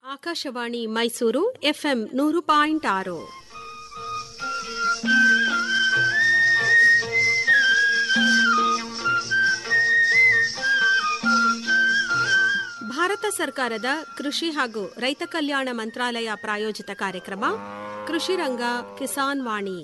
Akashvani Mysuru FM ನೂರು point ಆರು ಭಾರತ ಸರ್ಕಾರದ ಕೃಷಿ ಹಾಗೂ ರೈತ ಕಲ್ಯಾಣ ಮಂತ್ರಾಲಯ ಪ್ರಾಯೋಜಿತ ಕಾರ್ಯಕ್ರಮ ಕೃಷಿ ರಂಗ ಕಿಸಾನ್ ವಾಣಿ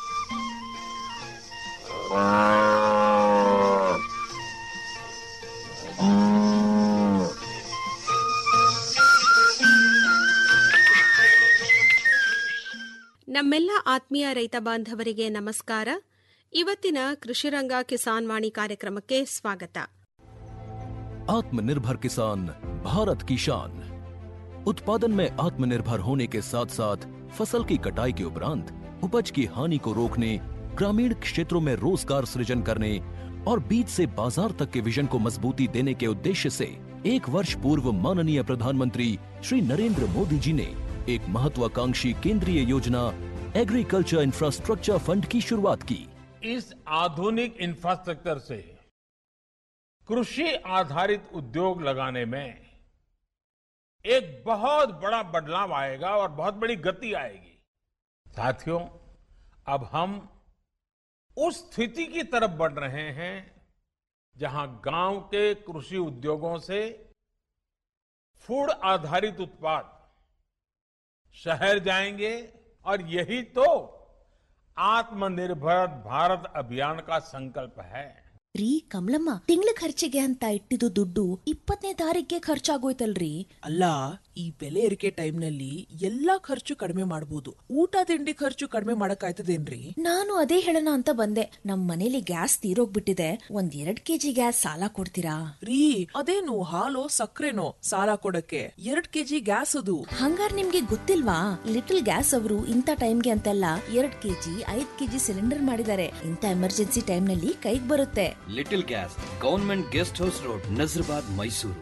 ನಮ್ಮೆಲ್ಲ ಆತ್ಮೀಯ ರೈತ ಬಾಂಧವರಿಗೆ ನಮಸ್ಕಾರ ಇವತ್ತಿನ ಕೃಷಿರಂಗ ಕಿಸಾನ್ ವಾಣಿ ಕಾರ್ಯಕ್ರಮಕ್ಕೆ ಸ್ವಾಗತ आत्मनिर्भर किसान भारत की शान उत्पादन में आत्मनिर्भर होने के साथ साथ फसल की कटाई के उपरांत उपज की हानि को रोकने ग्रामीण क्षेत्रों में रोजगार सृजन करने और बीज से बाजार तक के विजन को मजबूती देने के उद्देश्य से एक वर्ष पूर्व माननीय प्रधानमंत्री श्री नरेंद्र मोदी जी ने एक महत्वाकांक्षी केंद्रीय योजना एग्रीकल्चर इंफ्रास्ट्रक्चर फंड की शुरुआत की इस आधुनिक इंफ्रास्ट्रक्चर से कृषि आधारित उद्योग लगाने में एक बहुत बड़ा बदलाव आएगा और बहुत बड़ी गति आएगी साथियों अब हम उस स्थिति की तरफ बढ़ रहे हैं जहां गांव के कृषि उद्योगों से फूड आधारित उत्पाद शहर जाएंगे और यही तो आत्मनिर्भर भारत अभियान का संकल्प है ರೀ ಕಮಲಮ್ಮ ತಿಂಗಳ ಖರ್ಚಿಗೆ ಅಂತ ಇಟ್ಟಿದ್ದು ದುಡ್ಡು ಇಪ್ಪತ್ತನೇ ತಾರೀಕಿಗೆ ಖರ್ಚಾಗೋಯ್ತಲ್ರಿ ಅಲ್ಲ ಈ ಬೆಲೆ ಏರಿಕೆ ಟೈಮ್ನಲ್ಲಿ ಎಲ್ಲಾ ಖರ್ಚು ಕಡಿಮೆ ಮಾಡಬಹುದು ಊಟ ತಿಂಡಿ ಖರ್ಚು ಕಡಿಮೆ ಮಾಡಕ್ಕಾಯ್ತದೇನ್ರಿ ನಾನು ಅದೇ ಹೇಳೋಣ ಅಂತ ಬಂದೆ ನಮ್ ಮನೇಲಿ ಗ್ಯಾಸ್ ತೀರೋಗ್ಬಿಟ್ಟಿದೆ ಒಂದ್ ಎರಡ್ ಕೆಜಿ ಗ್ಯಾಸ್ ಸಾಲ ಕೊಡ್ತೀರಾ ರೀ ಅದೇನು ಹಾಲು ಸಕ್ಕರೆನೋ ಸಾಲ ಕೊಡಕ್ಕೆ ಎರಡ್ ಕೆಜಿ ಗ್ಯಾಸ್ ಅದು ಹಂಗಾರ್ ನಿಮ್ಗೆ ಗೊತ್ತಿಲ್ವಾ ಲಿಟಲ್ ಗ್ಯಾಸ್ ಅವರು ಇಂಥ ಟೈಮ್ಗೆ ಅಂತೆಲ್ಲ ಎರಡ್ ಕೆಜಿ ಐದ್ ಕೆಜಿ ಸಿಲಿಂಡರ್ ಮಾಡಿದ್ದಾರೆ ಇಂಥ ಎಮರ್ಜೆನ್ಸಿ ಟೈಮ್ ನಲ್ಲಿ ಕೈಗ್ ಬರುತ್ತೆ little gas government guest house road Nazarbad Mysuru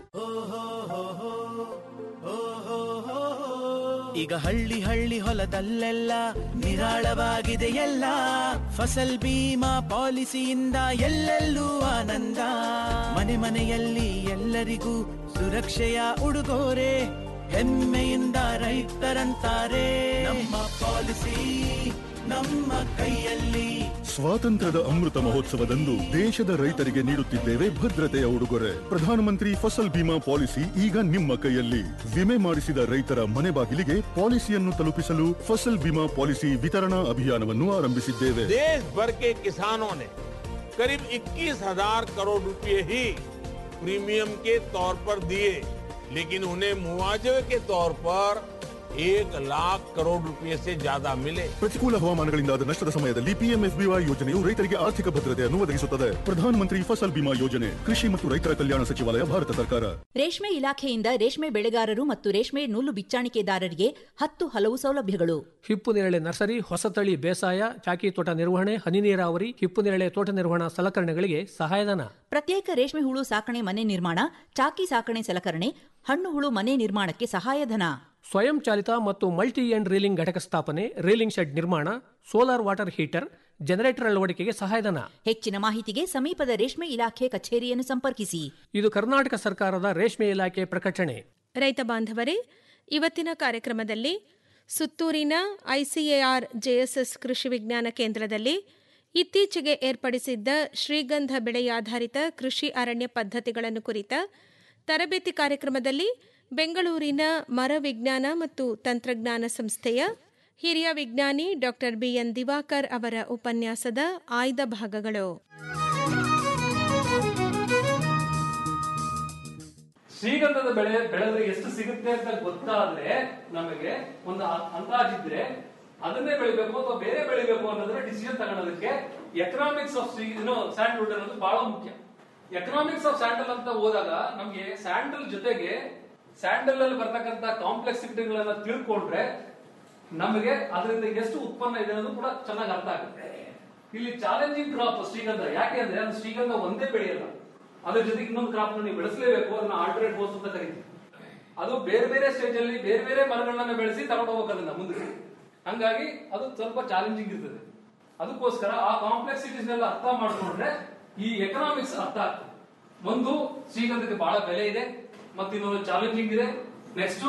ಈಗ ಹಳ್ಳಿ ಹಳ್ಳಿ ಹೊಲದಲ್ಲೆಲ್ಲ ನಿರಾಳವಾಗಿದೆ ಎಲ್ಲ ಫಸಲ್ ಬೀಮಾ ಪಾಲಿಸಿಯಿಂದ ಎಲ್ಲೆಲ್ಲೂ ಆನಂದ ಮನೆ ಮನೆಯಲ್ಲಿ ಎಲ್ಲರಿಗೂ ಸುರಕ್ಷೆಯ ಉಡುಗೊರೆ ಹೆಮ್ಮೆಯಿಂದ ರೈತರಂತಾರೆ ನಮ್ಮ ಪಾಲಿಸಿ ನಮ್ಮ ಕೈಯಲ್ಲಿ ಸ್ವಾತಂತ್ರ್ಯದ ಅಮೃತ ಮಹೋತ್ಸವದಂದು ದೇಶದ ರೈತರಿಗೆ ನೀಡುತ್ತಿದ್ದೇವೆ ಭದ್ರತೆಯ ಉಡುಗೊರೆ ಪ್ರಧಾನಮಂತ್ರಿ ಫಸಲ್ ಬಿಮಾ ಪಾಲಿಸಿ ಈಗ ನಿಮ್ಮ ಕೈಯಲ್ಲಿ ವಿಮೆ ಮಾಡಿಸಿದ ರೈತರ ಮನೆ ಬಾಗಿಲಿಗೆ ಪಾಲಿಸಿಯನ್ನು ತಲುಪಿಸಲು ಫಸಲ್ ಬಿಮಾ ಪಾಲಿಸಿ ವಿತರಣಾ ಅಭಿಯಾನವನ್ನು ಆರಂಭಿಸಿದ್ದೇವೆ देश भर के किसानों ने करीब 21,000 करोड़ रुपए ही प्रीमियम के तौर पर दिए लेकिन उन्हें मुआवजे के तौर पर एक लाख करोड़ रुपए से ज्यादा मिले ಪ್ರತಿಕೂಲ ಹವಾಮಾನಗಳಿಂದಾದ ನಷ್ಟದ ಸಮಯದಲ್ಲಿ ಪಿಎಂಎಫ್ಬಿವೈ ಯೋಜನೆಯು ರೈತರಿಗೆ ಆರ್ಥಿಕ ಭದ್ರತೆಯನ್ನು ಒದಗಿಸುತ್ತದೆ ಪ್ರಧಾನಮಂತ್ರಿ ಫಸಲ್ ಬಿಮಾ ಯೋಜನೆ ಕೃಷಿ ಮತ್ತು ರೈತರ ಕಲ್ಯಾಣ ಸಚಿವಾಲಯ ಭಾರತ ಸರ್ಕಾರ ರೇಷ್ಮೆ ಇಲಾಖೆಯಿಂದ ರೇಷ್ಮೆ ಬೆಳೆಗಾರರು ಮತ್ತು ರೇಷ್ಮೆ ನೂಲು ಬಿಚ್ಚಾಣಿಕೆದಾರರಿಗೆ ಹತ್ತು ಹಲವು ಸೌಲಭ್ಯಗಳು ಹಿಪ್ಪು ನೇರಳೆ ನರ್ಸರಿ ಹೊಸತಳಿ ಬೇಸಾಯ ಚಾಕಿ ತೋಟ ನಿರ್ವಹಣೆ ಹನಿ ನೀರಾವರಿ ಹಿಪ್ಪು ನೇರಳೆ ತೋಟ ನಿರ್ವಹಣಾ ಸಲಕರಣೆಗಳಿಗೆ ಸಹಾಯಧನ ಪ್ರತ್ಯೇಕ ರೇಷ್ಮೆ ಹುಳು ಸಾಕಣೆ ಮನೆ ನಿರ್ಮಾಣ ಚಾಕಿ ಸಾಕಣೆ ಸಲಕರಣೆ ಹಣ್ಣು ಹುಳು ಮನೆ ನಿರ್ಮಾಣಕ್ಕೆ ಸಹಾಯಧನ ಸ್ವಯಂ ಚಾಲಿತ ಮತ್ತು ಮಲ್ಟಿ ಎಂಡ್ ರೀಲಿಂಗ್ ಘಟಕ ಸ್ಥಾಪನೆ ರೀಲಿಂಗ್ ಶೆಡ್ ನಿರ್ಮಾಣ ಸೋಲಾರ್ ವಾಟರ್ ಹೀಟರ್ ಜನರೇಟರ್ ಅಳವಡಿಕೆಗೆ ಸಹಾಯಧನ ಹೆಚ್ಚಿನ ಮಾಹಿತಿಗೆ ಸಮೀಪದ ರೇಷ್ಮೆ ಇಲಾಖೆ ಕಚೇರಿಯನ್ನು ಸಂಪರ್ಕಿಸಿ ಇದು ಕರ್ನಾಟಕ ಸರ್ಕಾರದ ರೇಷ್ಮೆ ಇಲಾಖೆ ಪ್ರಕಟಣೆ ರೈತ ಬಾಂಧವರೇ ಇವತ್ತಿನ ಕಾರ್ಯಕ್ರಮದಲ್ಲಿ ಸುತ್ತೂರಿನ ಐಸಿಎಆರ್ ಜೆಎಸ್ಎಸ್ ಕೃಷಿ ವಿಜ್ಞಾನ ಕೇಂದ್ರದಲ್ಲಿ ಇತ್ತೀಚೆಗೆ ಏರ್ಪಡಿಸಿದ್ದ ಶ್ರೀಗಂಧ ಬೆಳೆಯಾಧಾರಿತ ಕೃಷಿ ಅರಣ್ಯ ಪದ್ಧತಿಗಳನ್ನು ಕುರಿತ ತರಬೇತಿ ಕಾರ್ಯಕ್ರಮದಲ್ಲಿ ಬೆಂಗಳೂರಿನ ಮರ ವಿಜ್ಞಾನ ಮತ್ತು ತಂತ್ರಜ್ಞಾನ ಸಂಸ್ಥೆಯ ಹಿರಿಯ ವಿಜ್ಞಾನಿ ಡಾಕ್ಟರ್ ಬಿಎನ್ ದಿವಾಕರ್ ಅವರ ಉಪನ್ಯಾಸದ ಆಯ್ದ ಭಾಗಗಳು ಶ್ರೀಗಂಧದ ಬೆಳೆ ಬೆಳೆದ್ರೆ ಎಷ್ಟು ಸಿಗುತ್ತೆ ಅಂತ ಗೊತ್ತಾದ್ರೆ ನಮಗೆ ಒಂದು ಅ- ಅಂದಾಜಿದ್ರೆ ಅದನ್ನೇ ಬೆಳಿಬೇಕು ಅಥವಾ ಬೇರೆ ಬೆಳಿಬೇಕು ಅನ್ನೋದ್ರ ಡಿಸಿಷನ್ ತಗೊಳ್ಳೋದಕ್ಕೆ ಎಕನಾಮಿಕ್ಸ್ ಆಫ್ ಸ್ಯಾಂಡಲ್ವುಡ್ ಅನ್ನೋದು ಬಹಳ ಮುಖ್ಯ ಎಕನಾಮಿಕ್ಸ್ ಆಫ್ ಸ್ಯಾಂಡಲ್ ಅಂತ ಹೋದಾಗ ನಮ್ಗೆ ಸ್ಯಾಂಡಲ್ ಜೊತೆಗೆ ಸ್ಯಾಂಡಲ್ ಅಲ್ಲಿ ಬರ್ತಕ್ಕಂತ ಕಾಂಪ್ಲೆಕ್ಸಿಟಿಗಳನ್ನ ತಿಳ್ಕೊಂಡ್ರೆ ನಮಗೆ ಅದರಿಂದ ಎಷ್ಟು ಉತ್ಪನ್ನ ಇದೆ ಅನ್ನೋದು ಕೂಡ ಚೆನ್ನಾಗಿ ಅರ್ಥ ಆಗುತ್ತೆ ಇಲ್ಲಿ ಚಾಲೆಂಜಿಂಗ್ ಕ್ರಾಪ್ ಶ್ರೀಗಂಧ ಯಾಕೆ ಅಂದ್ರೆ ಅದು ಶ್ರೀಗಂಧ ಒಂದೇ ಬೆಳೆಯಲ್ಲ ಅದ್ರ ಜೊತೆಗೆ ಇನ್ನೊಂದು ಕ್ರಾಪ್ ನೀವು ಬೆಳೆಸಲೇಬೇಕು ಅದನ್ನ ಆಲ್ಟರ್ನೇಟ್ ಬೋಸ್ ಅಂತ ಕರಿತೀವಿ ಅದು ಬೇರೆ ಬೇರೆ ಸ್ಟೇಜ್ ಅಲ್ಲಿ ಬೇರೆ ಬೇರೆ ಮರಗಳನ್ನ ಬೆಳೆಸಿ ತಗೊಂಡು ಹೋಗ್ಬೇಕು ಅದನ್ನ ಮುಂದಕ್ಕೆ ಹಂಗಾಗಿ ಅದು ಸ್ವಲ್ಪ ಚಾಲೆಂಜಿಂಗ್ ಇರ್ತದೆ ಅದಕ್ಕೋಸ್ಕರ ಆ ಕಾಂಪ್ಲೆಕ್ಸಿಟೀಸ್ ನೆಲ್ಲ ಅರ್ಥ ಮಾಡ್ಕೊಂಡ್ರೆ ಈ ಎಕನಾಮಿಕ್ಸ್ ಅರ್ಥ ಆಗ್ತದೆ ಒಂದು ಶ್ರೀಗಂಧಕ್ಕೆ ಬಹಳ ಬೆಲೆ ಇದೆ ಮತ್ತು ಇನ್ನೊಂದು ಚಾಲೆಂಜಿಂಗ್ ಇದೆ ನೆಕ್ಸ್ಟ್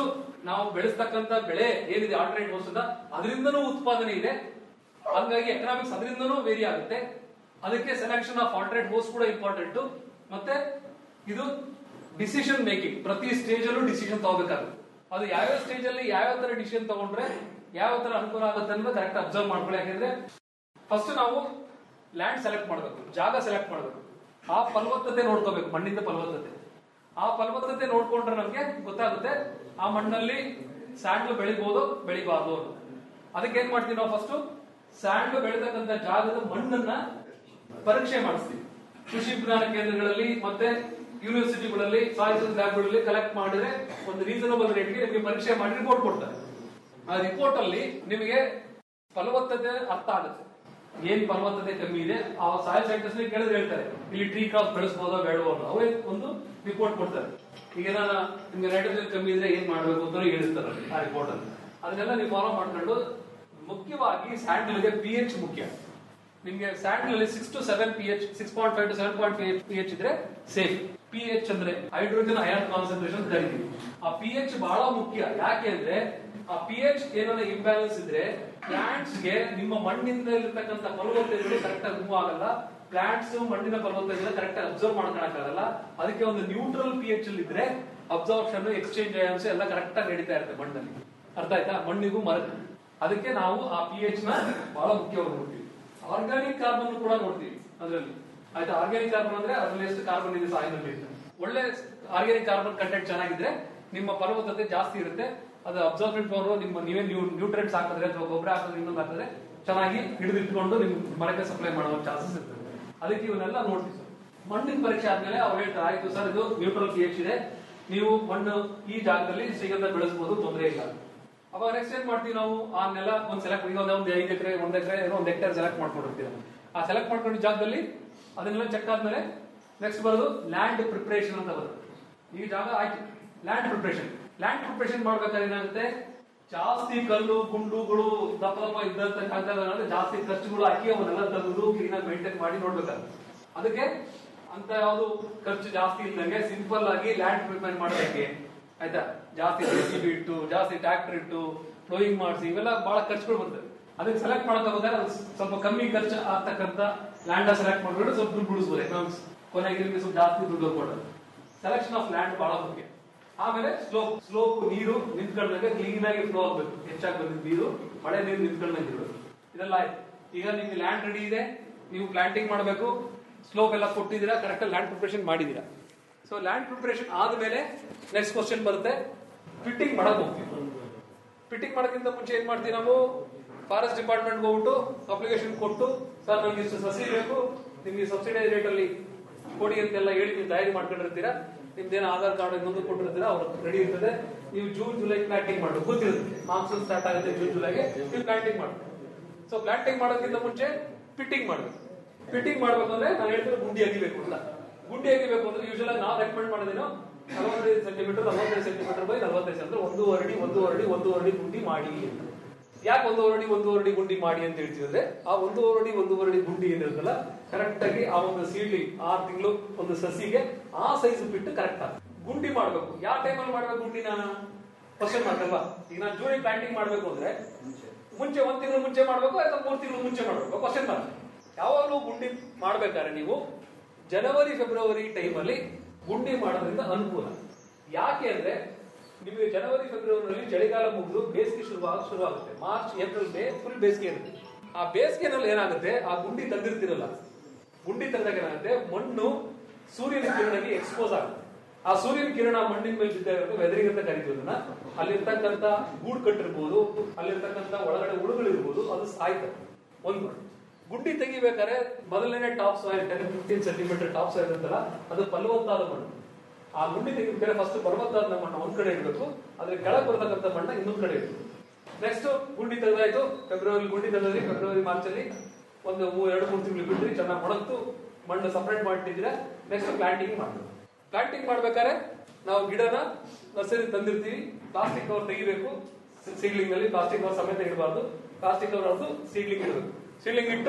ನಾವು ಬೆಳೆಸ್ತಕ್ಕಂತ ಬೆಳೆ ಏನಿದೆ ಆಲ್ಟರ್ನೇಟ್ ವಸ್ತುದ ಅದರಿಂದನೂ ಉತ್ಪಾದನೆ ಇದೆ ಹಂಗಾಗಿ ಎಕನಾಮಿಕ್ಸ್ ಅದರಿಂದನೂ ವೇರಿ ಆಗುತ್ತೆ ಅದಕ್ಕೆ ಸೆಲೆಕ್ಷನ್ ಆಫ್ ಆಲ್ಟರ್ನೇಟ್ ಹೋಸ್ಟ್ ಕೂಡ ಇಂಪಾರ್ಟೆಂಟ್ ಮತ್ತೆ ಇದು ಡಿಸಿಷನ್ ಮೇಕಿಂಗ್ ಪ್ರತಿ ಸ್ಟೇಜ್ ಅಲ್ಲೂ ಡಿಸಿಷನ್ ತಗೋಬೇಕಾಗುತ್ತೆ ಅದು ಯಾವ್ಯಾವ ಸ್ಟೇಜ್ ಅಲ್ಲಿ ಯಾವ್ಯಾವ ತರ ಡಿಸಿಷನ್ ತಗೊಂಡ್ರೆ ಯಾವ ತರ ಅನುಕೂಲ ಆಗುತ್ತೆ ಅನ್ನೋದು ಕರೆಕ್ಟ್ ಅಬ್ಸರ್ವ್ ಮಾಡ್ಕೊಳ್ಳಿ ಯಾಕಂದ್ರೆ ಫಸ್ಟ್ ನಾವು ಲ್ಯಾಂಡ್ ಸೆಲೆಕ್ಟ್ ಮಾಡಬೇಕು ಜಾಗ ಸೆಲೆಕ್ಟ್ ಮಾಡಬೇಕು ಆ ಫಲವತ್ತತೆ ನೋಡ್ಕೋಬೇಕು ಮಣ್ಣಿಂದ ಫಲವತ್ತತೆ ಆ ಫಲವತ್ತತೆ ನೋಡ್ಕೊಂಡ್ರೆ ನಮ್ಗೆ ಗೊತ್ತಾಗುತ್ತೆ ಆ ಮಣ್ಣಲ್ಲಿ ಸ್ಯಾಂಡ್ ಬೆಳಿಬಹುದು ಬೆಳಿಬಾರ್ದು ಅಂತ ಅದಕ್ಕೆ ಏನ್ ಮಾಡ್ತೀವಿ ನಾವು ಫಸ್ಟ್ ಸ್ಯಾಂಡ್ ಬೆಳಿತಕ್ಕಂತ ಜಾಗದ ಮಣ್ಣನ್ನ ಪರೀಕ್ಷೆ ಮಾಡಿಸ್ತೀವಿ ಕೃಷಿ ವಿಜ್ಞಾನ ಕೇಂದ್ರಗಳಲ್ಲಿ ಮತ್ತೆ ಯೂನಿವರ್ಸಿಟಿಗಳಲ್ಲಿ ಸಾಯಿಲ್ ಲ್ಯಾಬ್ಗಳಲ್ಲಿ ಕಲೆಕ್ಟ್ ಮಾಡಿದ್ರೆ ಒಂದು ರೀಸನಬಲ್ ರೇಟ್ಗೆ ನಿಮಗೆ ಪರೀಕ್ಷೆ ಮಾಡಿ ರಿಪೋರ್ಟ್ ಕೊಡ್ತಾರೆ ಆ ರಿಪೋರ್ಟ್ ಅಲ್ಲಿ ನಿಮಗೆ ಫಲವತ್ತತೆ ಅರ್ಥ ಆಗುತ್ತೆ ಏನ್ ಫಲವತ್ತತೆ ಕಮ್ಮಿ ಇದೆ ಆ ಸಾಯಿಲ್ ಸೈಂಟಿಸ್ಟ್ ಕೇಳಿದ್ರೆ ಹೇಳ್ತಾರೆ ಇಲ್ಲಿ ಟ್ರೀ ಕ್ರಾಪ್ ಬೆಳೆಸಬಹುದೋ ಬೇಡವೋ ಅನ್ನೋ ಅವರೇ ಒಂದು ರಿಪೋರ್ಟ್ ಕೊಡ್ತಾರೆ ಈಗ ಏನಾರ ನಿಮ್ಗೆ ನೈಟ್ರೋಜನ್ ಕಮ್ಮಿ ಇದ್ರೆ ಏನ್ ಮಾಡ್ಬೇಕು ಅಂತ ಹೇಳಿರ್ತಾರೆ ಆ ರಿಪೋರ್ಟ್ ಅಲ್ಲಿ ಅದನ್ನೆಲ್ಲ ನೀವು ಫಾಲೋ ಮಾಡ್ಕೊಂಡು ಮುಖ್ಯವಾಗಿ ಸ್ಯಾಂಡಲ್ಗೆ ಪಿ ಎಚ್ ಮುಖ್ಯ ನಿಮ್ಗೆ ಸ್ಯಾಂಡಲ್ ಅಲ್ಲಿ six to seven P H six point five to seven point P H ಇದ್ರೆ ಸೇಫ್ ಪಿ ಎಚ್ ಅಂದ್ರೆ ಹೈಡ್ರೋಜನ್ ಅಯಾನ್ ಕಾನ್ಸಂಟ್ರೇಷನ್ ಕರಿತೀವಿ ಆ ಪಿ ಎಚ್ ಬಹಳ ಮುಖ್ಯ ಯಾಕೆ ಅಂದ್ರೆ ಆ ಪಿ ಎಚ್ ಏನಾರ ಇಂಬ್ಯಾಲೆನ್ಸ್ ಇದ್ರೆ ಪ್ಲಾಂಟ್ಸ್ ಗೆ ನಿಮ್ಮ ಮಣ್ಣಿಂದ ಇರತಕ್ಕಂತ ಫಲವತ್ತತೆ ಕರೆಕ್ಟ್ ಆಗಿ ಮೂವ್ ಆಗಲ್ಲ ಪ್ಲಾಂಟ್ಸ್ ಮಣ್ಣಿನ ಫಲವತ್ತತೆ ಕರೆಕ್ಟ್ ಆಗಿ ಅಬ್ಸರ್ವ್ ಮಾಡ್ಕೊಳಕ್ಕಾಗಲ್ಲ ಅದಕ್ಕೆ ಒಂದು ನ್ಯೂಟ್ರಲ್ ಪಿ ಎಚ್ ಅಲ್ಲಿ ಇದ್ರೆ ಅಬ್ಸರ್ಪ್ಷನ್ ಎಕ್ಸ್ಚೇಂಜ್ ಅಯಾನ್ಸ್ ಎಲ್ಲ ಕರೆಕ್ಟ್ ಆಗಿ ನಡೀತಾ ಇರುತ್ತೆ ಮಣ್ಣಲ್ಲಿ ಅರ್ಥ ಆಯ್ತಾ ಮಣ್ಣಿಗೂ ಮರಕ್ಕೆ ಅದಕ್ಕೆ ನಾವು ಆ ಪಿ ಎಚ್ ನ ಬಹಳ ಮುಖ್ಯವಾಗಿ ನೋಡ್ತೀವಿ ಆರ್ಗಾನಿಕ್ ಕಾರ್ಬನ್ ಕೂಡ ನೋಡ್ತೀವಿ ಅದರಲ್ಲಿ ಆಯ್ತಾ ಆರ್ಗ್ಯಾನಿಕ್ ಕಾರ್ಬನ್ ಅಂದ್ರೆ ಅದ್ರಲ್ಲಿ ಎಷ್ಟು ಕಾರ್ಬನ್ ಇದೆ ಸಾಯಿಲ್ ಅಲ್ಲಿ ಅಂತ. ಒಳ್ಳೆ ಆರ್ಗ್ಯಾನಿಕ್ ಕಾರ್ಬನ್ ಕಂಟೆಂಟ್ ಚೆನ್ನಾಗಿದ್ರೆ ನಿಮ್ಮ ಫಲವತ್ತತೆ ಜಾಸ್ತಿ ಇರುತ್ತೆ ಅದು ಅಬ್ಸರ್ವ್ಮೆಂಟ್ ಪವರ್ ನಿಮ್ಮ ನೀವೇ ನ್ಯೂಟ್ರೆಂಟ್ಸ್ ಹಾಕಿದ್ರೆ ಅಥವಾ ಗೊಬ್ಬರ ಹಾಕಿದ್ರೆ ಇನ್ನೊಂದು ಹಾಕಿದ್ರೆ ಚೆನ್ನಾಗಿ ಹಿಡಿದಿಟ್ಕೊಂಡು ನಿಮ್ ಮರಕ್ಕೆ ಸಪ್ಲೈ ಮಾಡುವ ಚಾನ್ಸಸ್ ಇರ್ತದೆ ಅದಕ್ಕೆ ಇವನ್ನೆಲ್ಲ ನೋಡ್ತೀವಿ ಸರ್ ಮಣ್ಣಿನ ಪರೀಕ್ಷೆ ಆದ್ಮೇಲೆ ಅವ್ರು ಹೇಳ್ತಾರೆ ಆಯ್ತು ಸರ್ ಇದು ನ್ಯೂಟ್ರಲ್ ಪಿ ಎಚ್ ಇದೆ ನೀವು ಮಣ್ಣು ಈ ಜಾಗದಲ್ಲಿ ಶ್ರೀಗಂಧ ಬೆಳೆಸಬಹುದು ತೊಂದರೆ ಇಲ್ಲ ಅವಾಗ ನೆಕ್ಸ್ಟ್ ಏನ್ ಮಾಡ್ತೀವಿ ನಾವು ಆ ನೆಲ ಒಂದ್ ಸೆಲೆಕ್ಟ್ ಈಗ ಒಂದು ಐದು ಎಕರೆ ಒಂದ್ ಎಕರೆ ಏನೋ ಒಂದ್ ಹೆಕ್ಟೇರ್ ಸೆಲೆಕ್ಟ್ ಮಾಡ್ಕೊಂಡಿರ್ತೀವಿ ನಾವು. ಆ ಸೆಲೆಕ್ಟ್ ಮಾಡ್ಕೊಂಡಿದ್ದ ಜಾಗದಲ್ಲಿ ಅದನ್ನೆಲ್ಲ ಚೆಕ್ ಆದ್ಮೇಲೆ ನೆಕ್ಸ್ಟ್ ಬರೋದು ಲ್ಯಾಂಡ್ ಪ್ರಿಪರೇಷನ್ ಅಂತ ಬರುತ್ತೆ ಈ ಜಾಗ ಆಯ್ತು ಲ್ಯಾಂಡ್ ಪ್ರಿಪರೇಷನ್ ಲ್ಯಾಂಡ್ ಪ್ರಿಪರೇಷನ್ ಮಾಡ್ಬೇಕಾದ್ರೆ ಏನಾಗುತ್ತೆ ಜಾಸ್ತಿ ಕಲ್ಲು ಗುಂಡುಗಳು ದಪ್ಪ ದಪ್ಪ ಇದ್ದಂತ ಜಾಗದಲ್ಲಿ ಜಾಸ್ತಿ ಖರ್ಚುಗಳು ಹಾಕಿ ಅವನ್ನೆಲ್ಲ ತೆಗೆದು ಕ್ಲೀನ್ ಆಗಿ ಮೇಂಟೈನ್ ಮಾಡಿ ನೋಡ್ಬೇಕಾಗುತ್ತೆ ಅದಕ್ಕೆ ಅಂತ ಯಾವ್ದು ಖರ್ಚು ಜಾಸ್ತಿ ಇಲ್ದಂಗೆ ಸಿಂಪಲ್ ಆಗಿ ಲ್ಯಾಂಡ್ ಪ್ರಿಪೇರ್ ಮಾಡೋದಕ್ಕೆ ಆಯ್ತಾ ಜಾಸ್ತಿ ಜೆಸಿಬಿ ಇಟ್ಟು ಜಾಸ್ತಿ ಟ್ರಾಕ್ಟರ್ ಇಟ್ಟು ಫ್ಲೋಯಿಂಗ್ ಮಾಡಿಸಿ ಇವೆಲ್ಲ ಬಹಳ ಖರ್ಚುಗಳು ಬರ್ತವೆ ಅದಕ್ಕೆ ಸೆಲೆಕ್ಟ್ ಮಾಡ್ಕೋಬೇಕಾದ್ರೆ ಅದು ಸ್ವಲ್ಪ ಕಮ್ಮಿ ಖರ್ಚು ಆಗ್ತಕ್ಕಂತ ಲ್ಯಾಂಡ್ ಸೆಲೆಕ್ಟ್ ಮಾಡ್ಬಿಟ್ಟು ಸ್ವಲ್ಪ ದುಡ್ಡು ಬಿಡಿಸ್ಬೋದು ಎಕನಾಮಿಕ್ಸ್ ಕೊನೆಗೆ ನಿಮ್ಗೆ ಸ್ವಲ್ಪ ಜಾಸ್ತಿ ದುಡ್ಡು ಕೊಡೋದು ಸೆಲೆಕ್ಷನ್ ಆಫ್ ಲ್ಯಾಂಡ್ ಬಹಳ ಮುಖ್ಯ ಆಮೇಲೆ ಸ್ಲೋಪ್ ಸ್ಲೋಪ್ ನೀರು ನಿಂತ್ಕೊಂಡಾಗ ಕ್ಲೀನ್ ಆಗಿ ಫ್ಲೋ ಆಗ್ಬೇಕು ಹೆಚ್ಚಾಗಿ ಬಂದಿದ್ದು ನೀರು ಮಳೆ ನೀರು ನಿಂತ್ಕೊಂಡಂಗೆ ಇರಬೇಕು ಇದೆಲ್ಲ ಆಯ್ತು ಈಗ ನಿಮ್ಗೆ ಲ್ಯಾಂಡ್ ರೆಡಿ ಇದೆ ನೀವು ಪ್ಲಾಂಟಿಂಗ್ ಮಾಡಬೇಕು ಸ್ಲೋಪ್ ಎಲ್ಲ ಕೊಟ್ಟಿದ್ದೀರಾ ಕರೆಕ್ಟ್ ಲ್ಯಾಂಡ್ ಪ್ರಿಪರೇಷನ್ ಮಾಡಿದ್ದೀರಾ ಸೊ ಲ್ಯಾಂಡ್ ಪ್ರಿಪರೇಷನ್ ಆದ್ಮೇಲೆ ನೆಕ್ಸ್ಟ್ ಕ್ವಶನ್ ಬರುತ್ತೆ ಫಿಟ್ಟಿಂಗ್ ಮಾಡಕ್ ಹೋಗ್ತೀವಿ ಫಿಟ್ಟಿಂಗ್ ಮಾಡೋಕ್ಕಿಂತ ಮುಂಚೆ ಏನ್ ಮಾಡ್ತೀವಿ ನಾವು ಫಾರೆಸ್ಟ್ ಡಿಪಾರ್ಟ್ಮೆಂಟ್ ಹೋಗ್ಬಿಟ್ಟು ಅಪ್ಲಿಕೇಶನ್ ಕೊಟ್ಟು ಸರ್ ನಮ್ಗೆ ಇಷ್ಟು ಸಸಿ ಬೇಕು ನಿಮ್ಗೆ ಸಬ್ಸಿಡಿ ರೇಟ್ ಅಲ್ಲಿ ಕೊಡಿ ಅಂತೆಲ್ಲ ಹೇಳಿ ನೀವು ತಯಾರಿ ಮಾಡ್ಕೊಂಡಿರ್ತೀರಾ ನಿಮ್ದೇನು ಆಧಾರ್ ಕಾರ್ಡ್ ಇನ್ನೊಂದು ಕೊಟ್ಟಿರ್ತೀರಾ ಅವ್ರ ರೆಡಿ ಇರ್ತದೆ ನೀವು ಜೂನ್ ಜುಲೈ ಪ್ಲಾಂಟಿಂಗ್ ಮಾಡಬೇಕು ಗೊತ್ತಿರುತ್ತೆ ಮಾನ್ಸೂನ್ ಸ್ಟಾರ್ಟ್ ಆಗುತ್ತೆ ಜೂನ್ ಜುಲೈಗೆ ನೀವು ಪ್ಲಾಂಟಿಂಗ್ ಮಾಡಬೇಕು ಸೊ ಪ್ಲಾಂಟಿಂಗ್ ಮಾಡೋಕ್ಕಿಂತ ಮುಂಚೆ ಫಿಟ್ಟಿಂಗ್ ಮಾಡಬೇಕು ಫಿಟ್ಟಿಂಗ್ ಮಾಡ್ಬೇಕು ಅಂದ್ರೆ ನಾನು ಹೇಳ್ತಾರೆ ಗುಂಡಿ ಅಗಿಬೇಕು ಅಂತ ಗುಂಡಿ ಅಗಿಬೇಕು ಅಂದ್ರೆ ಯೂಶಲ್ ಆಗಿ ನಾವು ರೆಕಮೆಂಡ್ ಮಾಡೋದೇನು ನಲವತ್ತೈದು ಸೆಂಟಿಮೀಟರ್ ನಲವತ್ತೈದು ಸೆಂಟಿಮೀಟರ್ ಬೈ ನಲವತ್ತೈದು ಅಂದ್ರೆ ಒಂದೂವರೆ ಅಡಿ ಒಂದೂವರೆ ಅಡಿ ಒಂದೂವರೆ ಅಡಿ ಗುಂಡಿ ಮಾಡಿ ಅಂತ. ಯಾಕೆ ಒಂದೂವರೆ ಅಡಿ ಒಂದೂವರೆ ಅಡಿ ಗುಂಡಿ ಮಾಡಿ ಅಂತ ಹೇಳ್ತೀವಿ ಅಂದ್ರೆ ಆ ಒಂದೂವರೆ ಅಡಿ ಒಂದೂವರೆ ಅಡಿ ಗುಂಡಿ ಏನಿರುತ್ತಲ್ಲ ಕರೆಕ್ಟ್ ಆಗಿ ಆ ಒಂದು ಸೀಡ್ಲಿಂಗ್ ಆರು ತಿಂಗಳು ಒಂದು ಸಸಿಗೆ ಆ ಸೈಜ್ ಬಿಟ್ಟು ಕರೆಕ್ಟ್ ಆಗ ಗುಂಡಿ ಮಾಡ್ಬೇಕು ಯಾವ ಟೈಮಲ್ಲಿ ಮಾಡ್ಬೇಕು ಗುಂಡಿನ ಕ್ವಶನ್ ಮಾಡ್ತಲ್ವಾ ಈಗ ನಾನು ಜೂನಿಗೆ ಪ್ಲಾಂಟಿಂಗ್ ಮಾಡ್ಬೇಕು ಅಂದ್ರೆ ಮುಂಚೆ ಒಂದ್ ತಿಂಗಳು ಮುಂಚೆ ಮಾಡ್ಬೇಕು ಅಥವಾ ಮೂರ್ ತಿಂಗಳು ಮುಂಚೆ ಮಾಡ್ಬೇಕು ಕ್ವಶನ್ ಮಾರ್ಕ್ ಯಾವಾಗಲೂ ಗುಂಡಿ ಮಾಡ್ಬೇಕಾದ್ರೆ ನೀವು ಜನವರಿ ಫೆಬ್ರವರಿ ಟೈಮಲ್ಲಿ ಗುಂಡಿ ಮಾಡೋದ್ರಿಂದ ಅನುಕೂಲ ಯಾಕೆ ಅಂದ್ರೆ ನಿಮಗೆ ಜನವರಿ ಫೆಬ್ರವರಿಯಲ್ಲಿ ಚಳಿಗಾಲ ಮುಗಿದು ಬೇಸಿಗೆ ಶುರು ಶುರು ಆಗುತ್ತೆ ಮಾರ್ಚ್ ಏಪ್ರಿಲ್ ಮೇ ಫುಲ್ ಬೇಸಿಗೆ ಇರುತ್ತೆ ಆ ಬೇಸಿಗೆನಲ್ಲಿ ಏನಾಗುತ್ತೆ ಆ ಗುಂಡಿ ತಂದಿರ್ತಿರಲ್ಲ ಗುಂಡಿ ತಂದಾಗ ಏನಾಗುತ್ತೆ ಮಣ್ಣು ಸೂರ್ಯನ ಕಿರಣಕ್ಕೆ ಎಕ್ಸ್ಪೋಸ್ ಆಗುತ್ತೆ ಆ ಸೂರ್ಯನ ಕಿರಣ ಮಣ್ಣಿನ ಮೇಲೆ ಬಿದ್ದಾಗ ವೆದರಿಂಗ್ ಅಂತ ಕರಿತೀವಿ ಅದನ್ನ ಅಲ್ಲಿರ್ತಕ್ಕಂಥ ಗೂಡು ಕಟ್ಟಿರ್ಬೋದು ಅಲ್ಲಿರ್ತಕ್ಕಂಥ ಒಳಗಡೆ ಹುಳುಗಳಿರ್ಬೋದು ಅದು ಸಾಯ್ತದೆ ಒಂದು ಗುಂಡಿ ತೆಗಿಬೇಕಾದ್ರೆ ಮೊದಲನೇ top soil ten fifteen centimetre top soil ಇರುತ್ತಲ್ಲ ಅದು ಫಲವತ್ತಾದ ಮಣ್ಣು ಆ ಗುಂಡಿ ತೆಗಿಬೇಕಾದ್ರೆ ಫಸ್ಟ್ ಫಲವತ್ತಾದ ಮಣ್ಣು ಒಂದ್ ಕಡೆ ಇಡಬೇಕು ಅದ್ರ ಕೆಳಗೆ ಬರ್ತಕ್ಕಂಥ ಮಣ್ಣ ಇನ್ನೊಂದ್ ಕಡೆ ಇಡಬೇಕು ನೆಕ್ಸ್ಟ್ ಗುಂಡಿ ತೆಗೆದಾಯ್ತು ಫೆಬ್ರವರಿ ಗುಂಡಿ ತೆಗೆದ್ರಿ ಫೆಬ್ರವರಿ ಮಾರ್ಚ್ ಅಲ್ಲಿ ಒಂದು ಮೂರ್ ಎರಡು ಮೂರು ತಿಂಗಳು ಬಿಟ್ರಿ ಚೆನ್ನಾಗಿ ಒಣಗ್ತು ಮಣ್ಣು ಸಪರೇಟ್ ಮಾಡಿಟ್ಟಿದ್ರೆ ನೆಕ್ಸ್ಟ್ ಪ್ಲಾಂಟಿಂಗ್ ಮಾಡಬೇಕು ಪ್ಲಾಂಟಿಂಗ್ ಮಾಡ್ಬೇಕಾದ್ರೆ ನಾವು ಗಿಡನ ನರ್ಸರಿ ತಂದಿರ್ತೀವಿ ಪ್ಲಾಸ್ಟಿಕ್ ಕವರ್ ತೆಗಿಬೇಕು ಸೀಡ್ಲಿಂಗ್ ನಲ್ಲಿ ಪ್ಲಾಸ್ಟಿಕ್ ಕವರ್ ಸಮೇತ ಇಡಬಾರ್ದು ಪ್ಲಾಸ್ಟಿಕ್ ಕವರ್ ಹೊಡೆದು ಸೀಡ್ಲಿಂಗ್ ಇಡಬೇಕು ಸೀಡ್ಲಿಂಗ್ ಇಟ್ಟು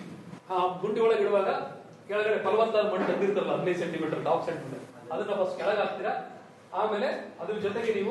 ಆ ಗುಂಡಿ ಒಳಗೆ ಇಡುವಾಗ ಕೆಳಗಡೆ ಫಲವತ್ತಾದ ಮಣ್ಣು ತಂದಿರ್ತಾರಲ್ಲ ಹದಿನೈದು ಸೆಂಟಿಮೀಟರ್ ಟಾಪ್ ಸೆಂಟಿಮೀಟರ್ ಅದನ್ನ ಫಸ್ಟ್ ಕೆಳಗೆ ಹಾಕ್ತೀರಾ ಆಮೇಲೆ ಅದ್ರ ಜೊತೆಗೆ ನೀವು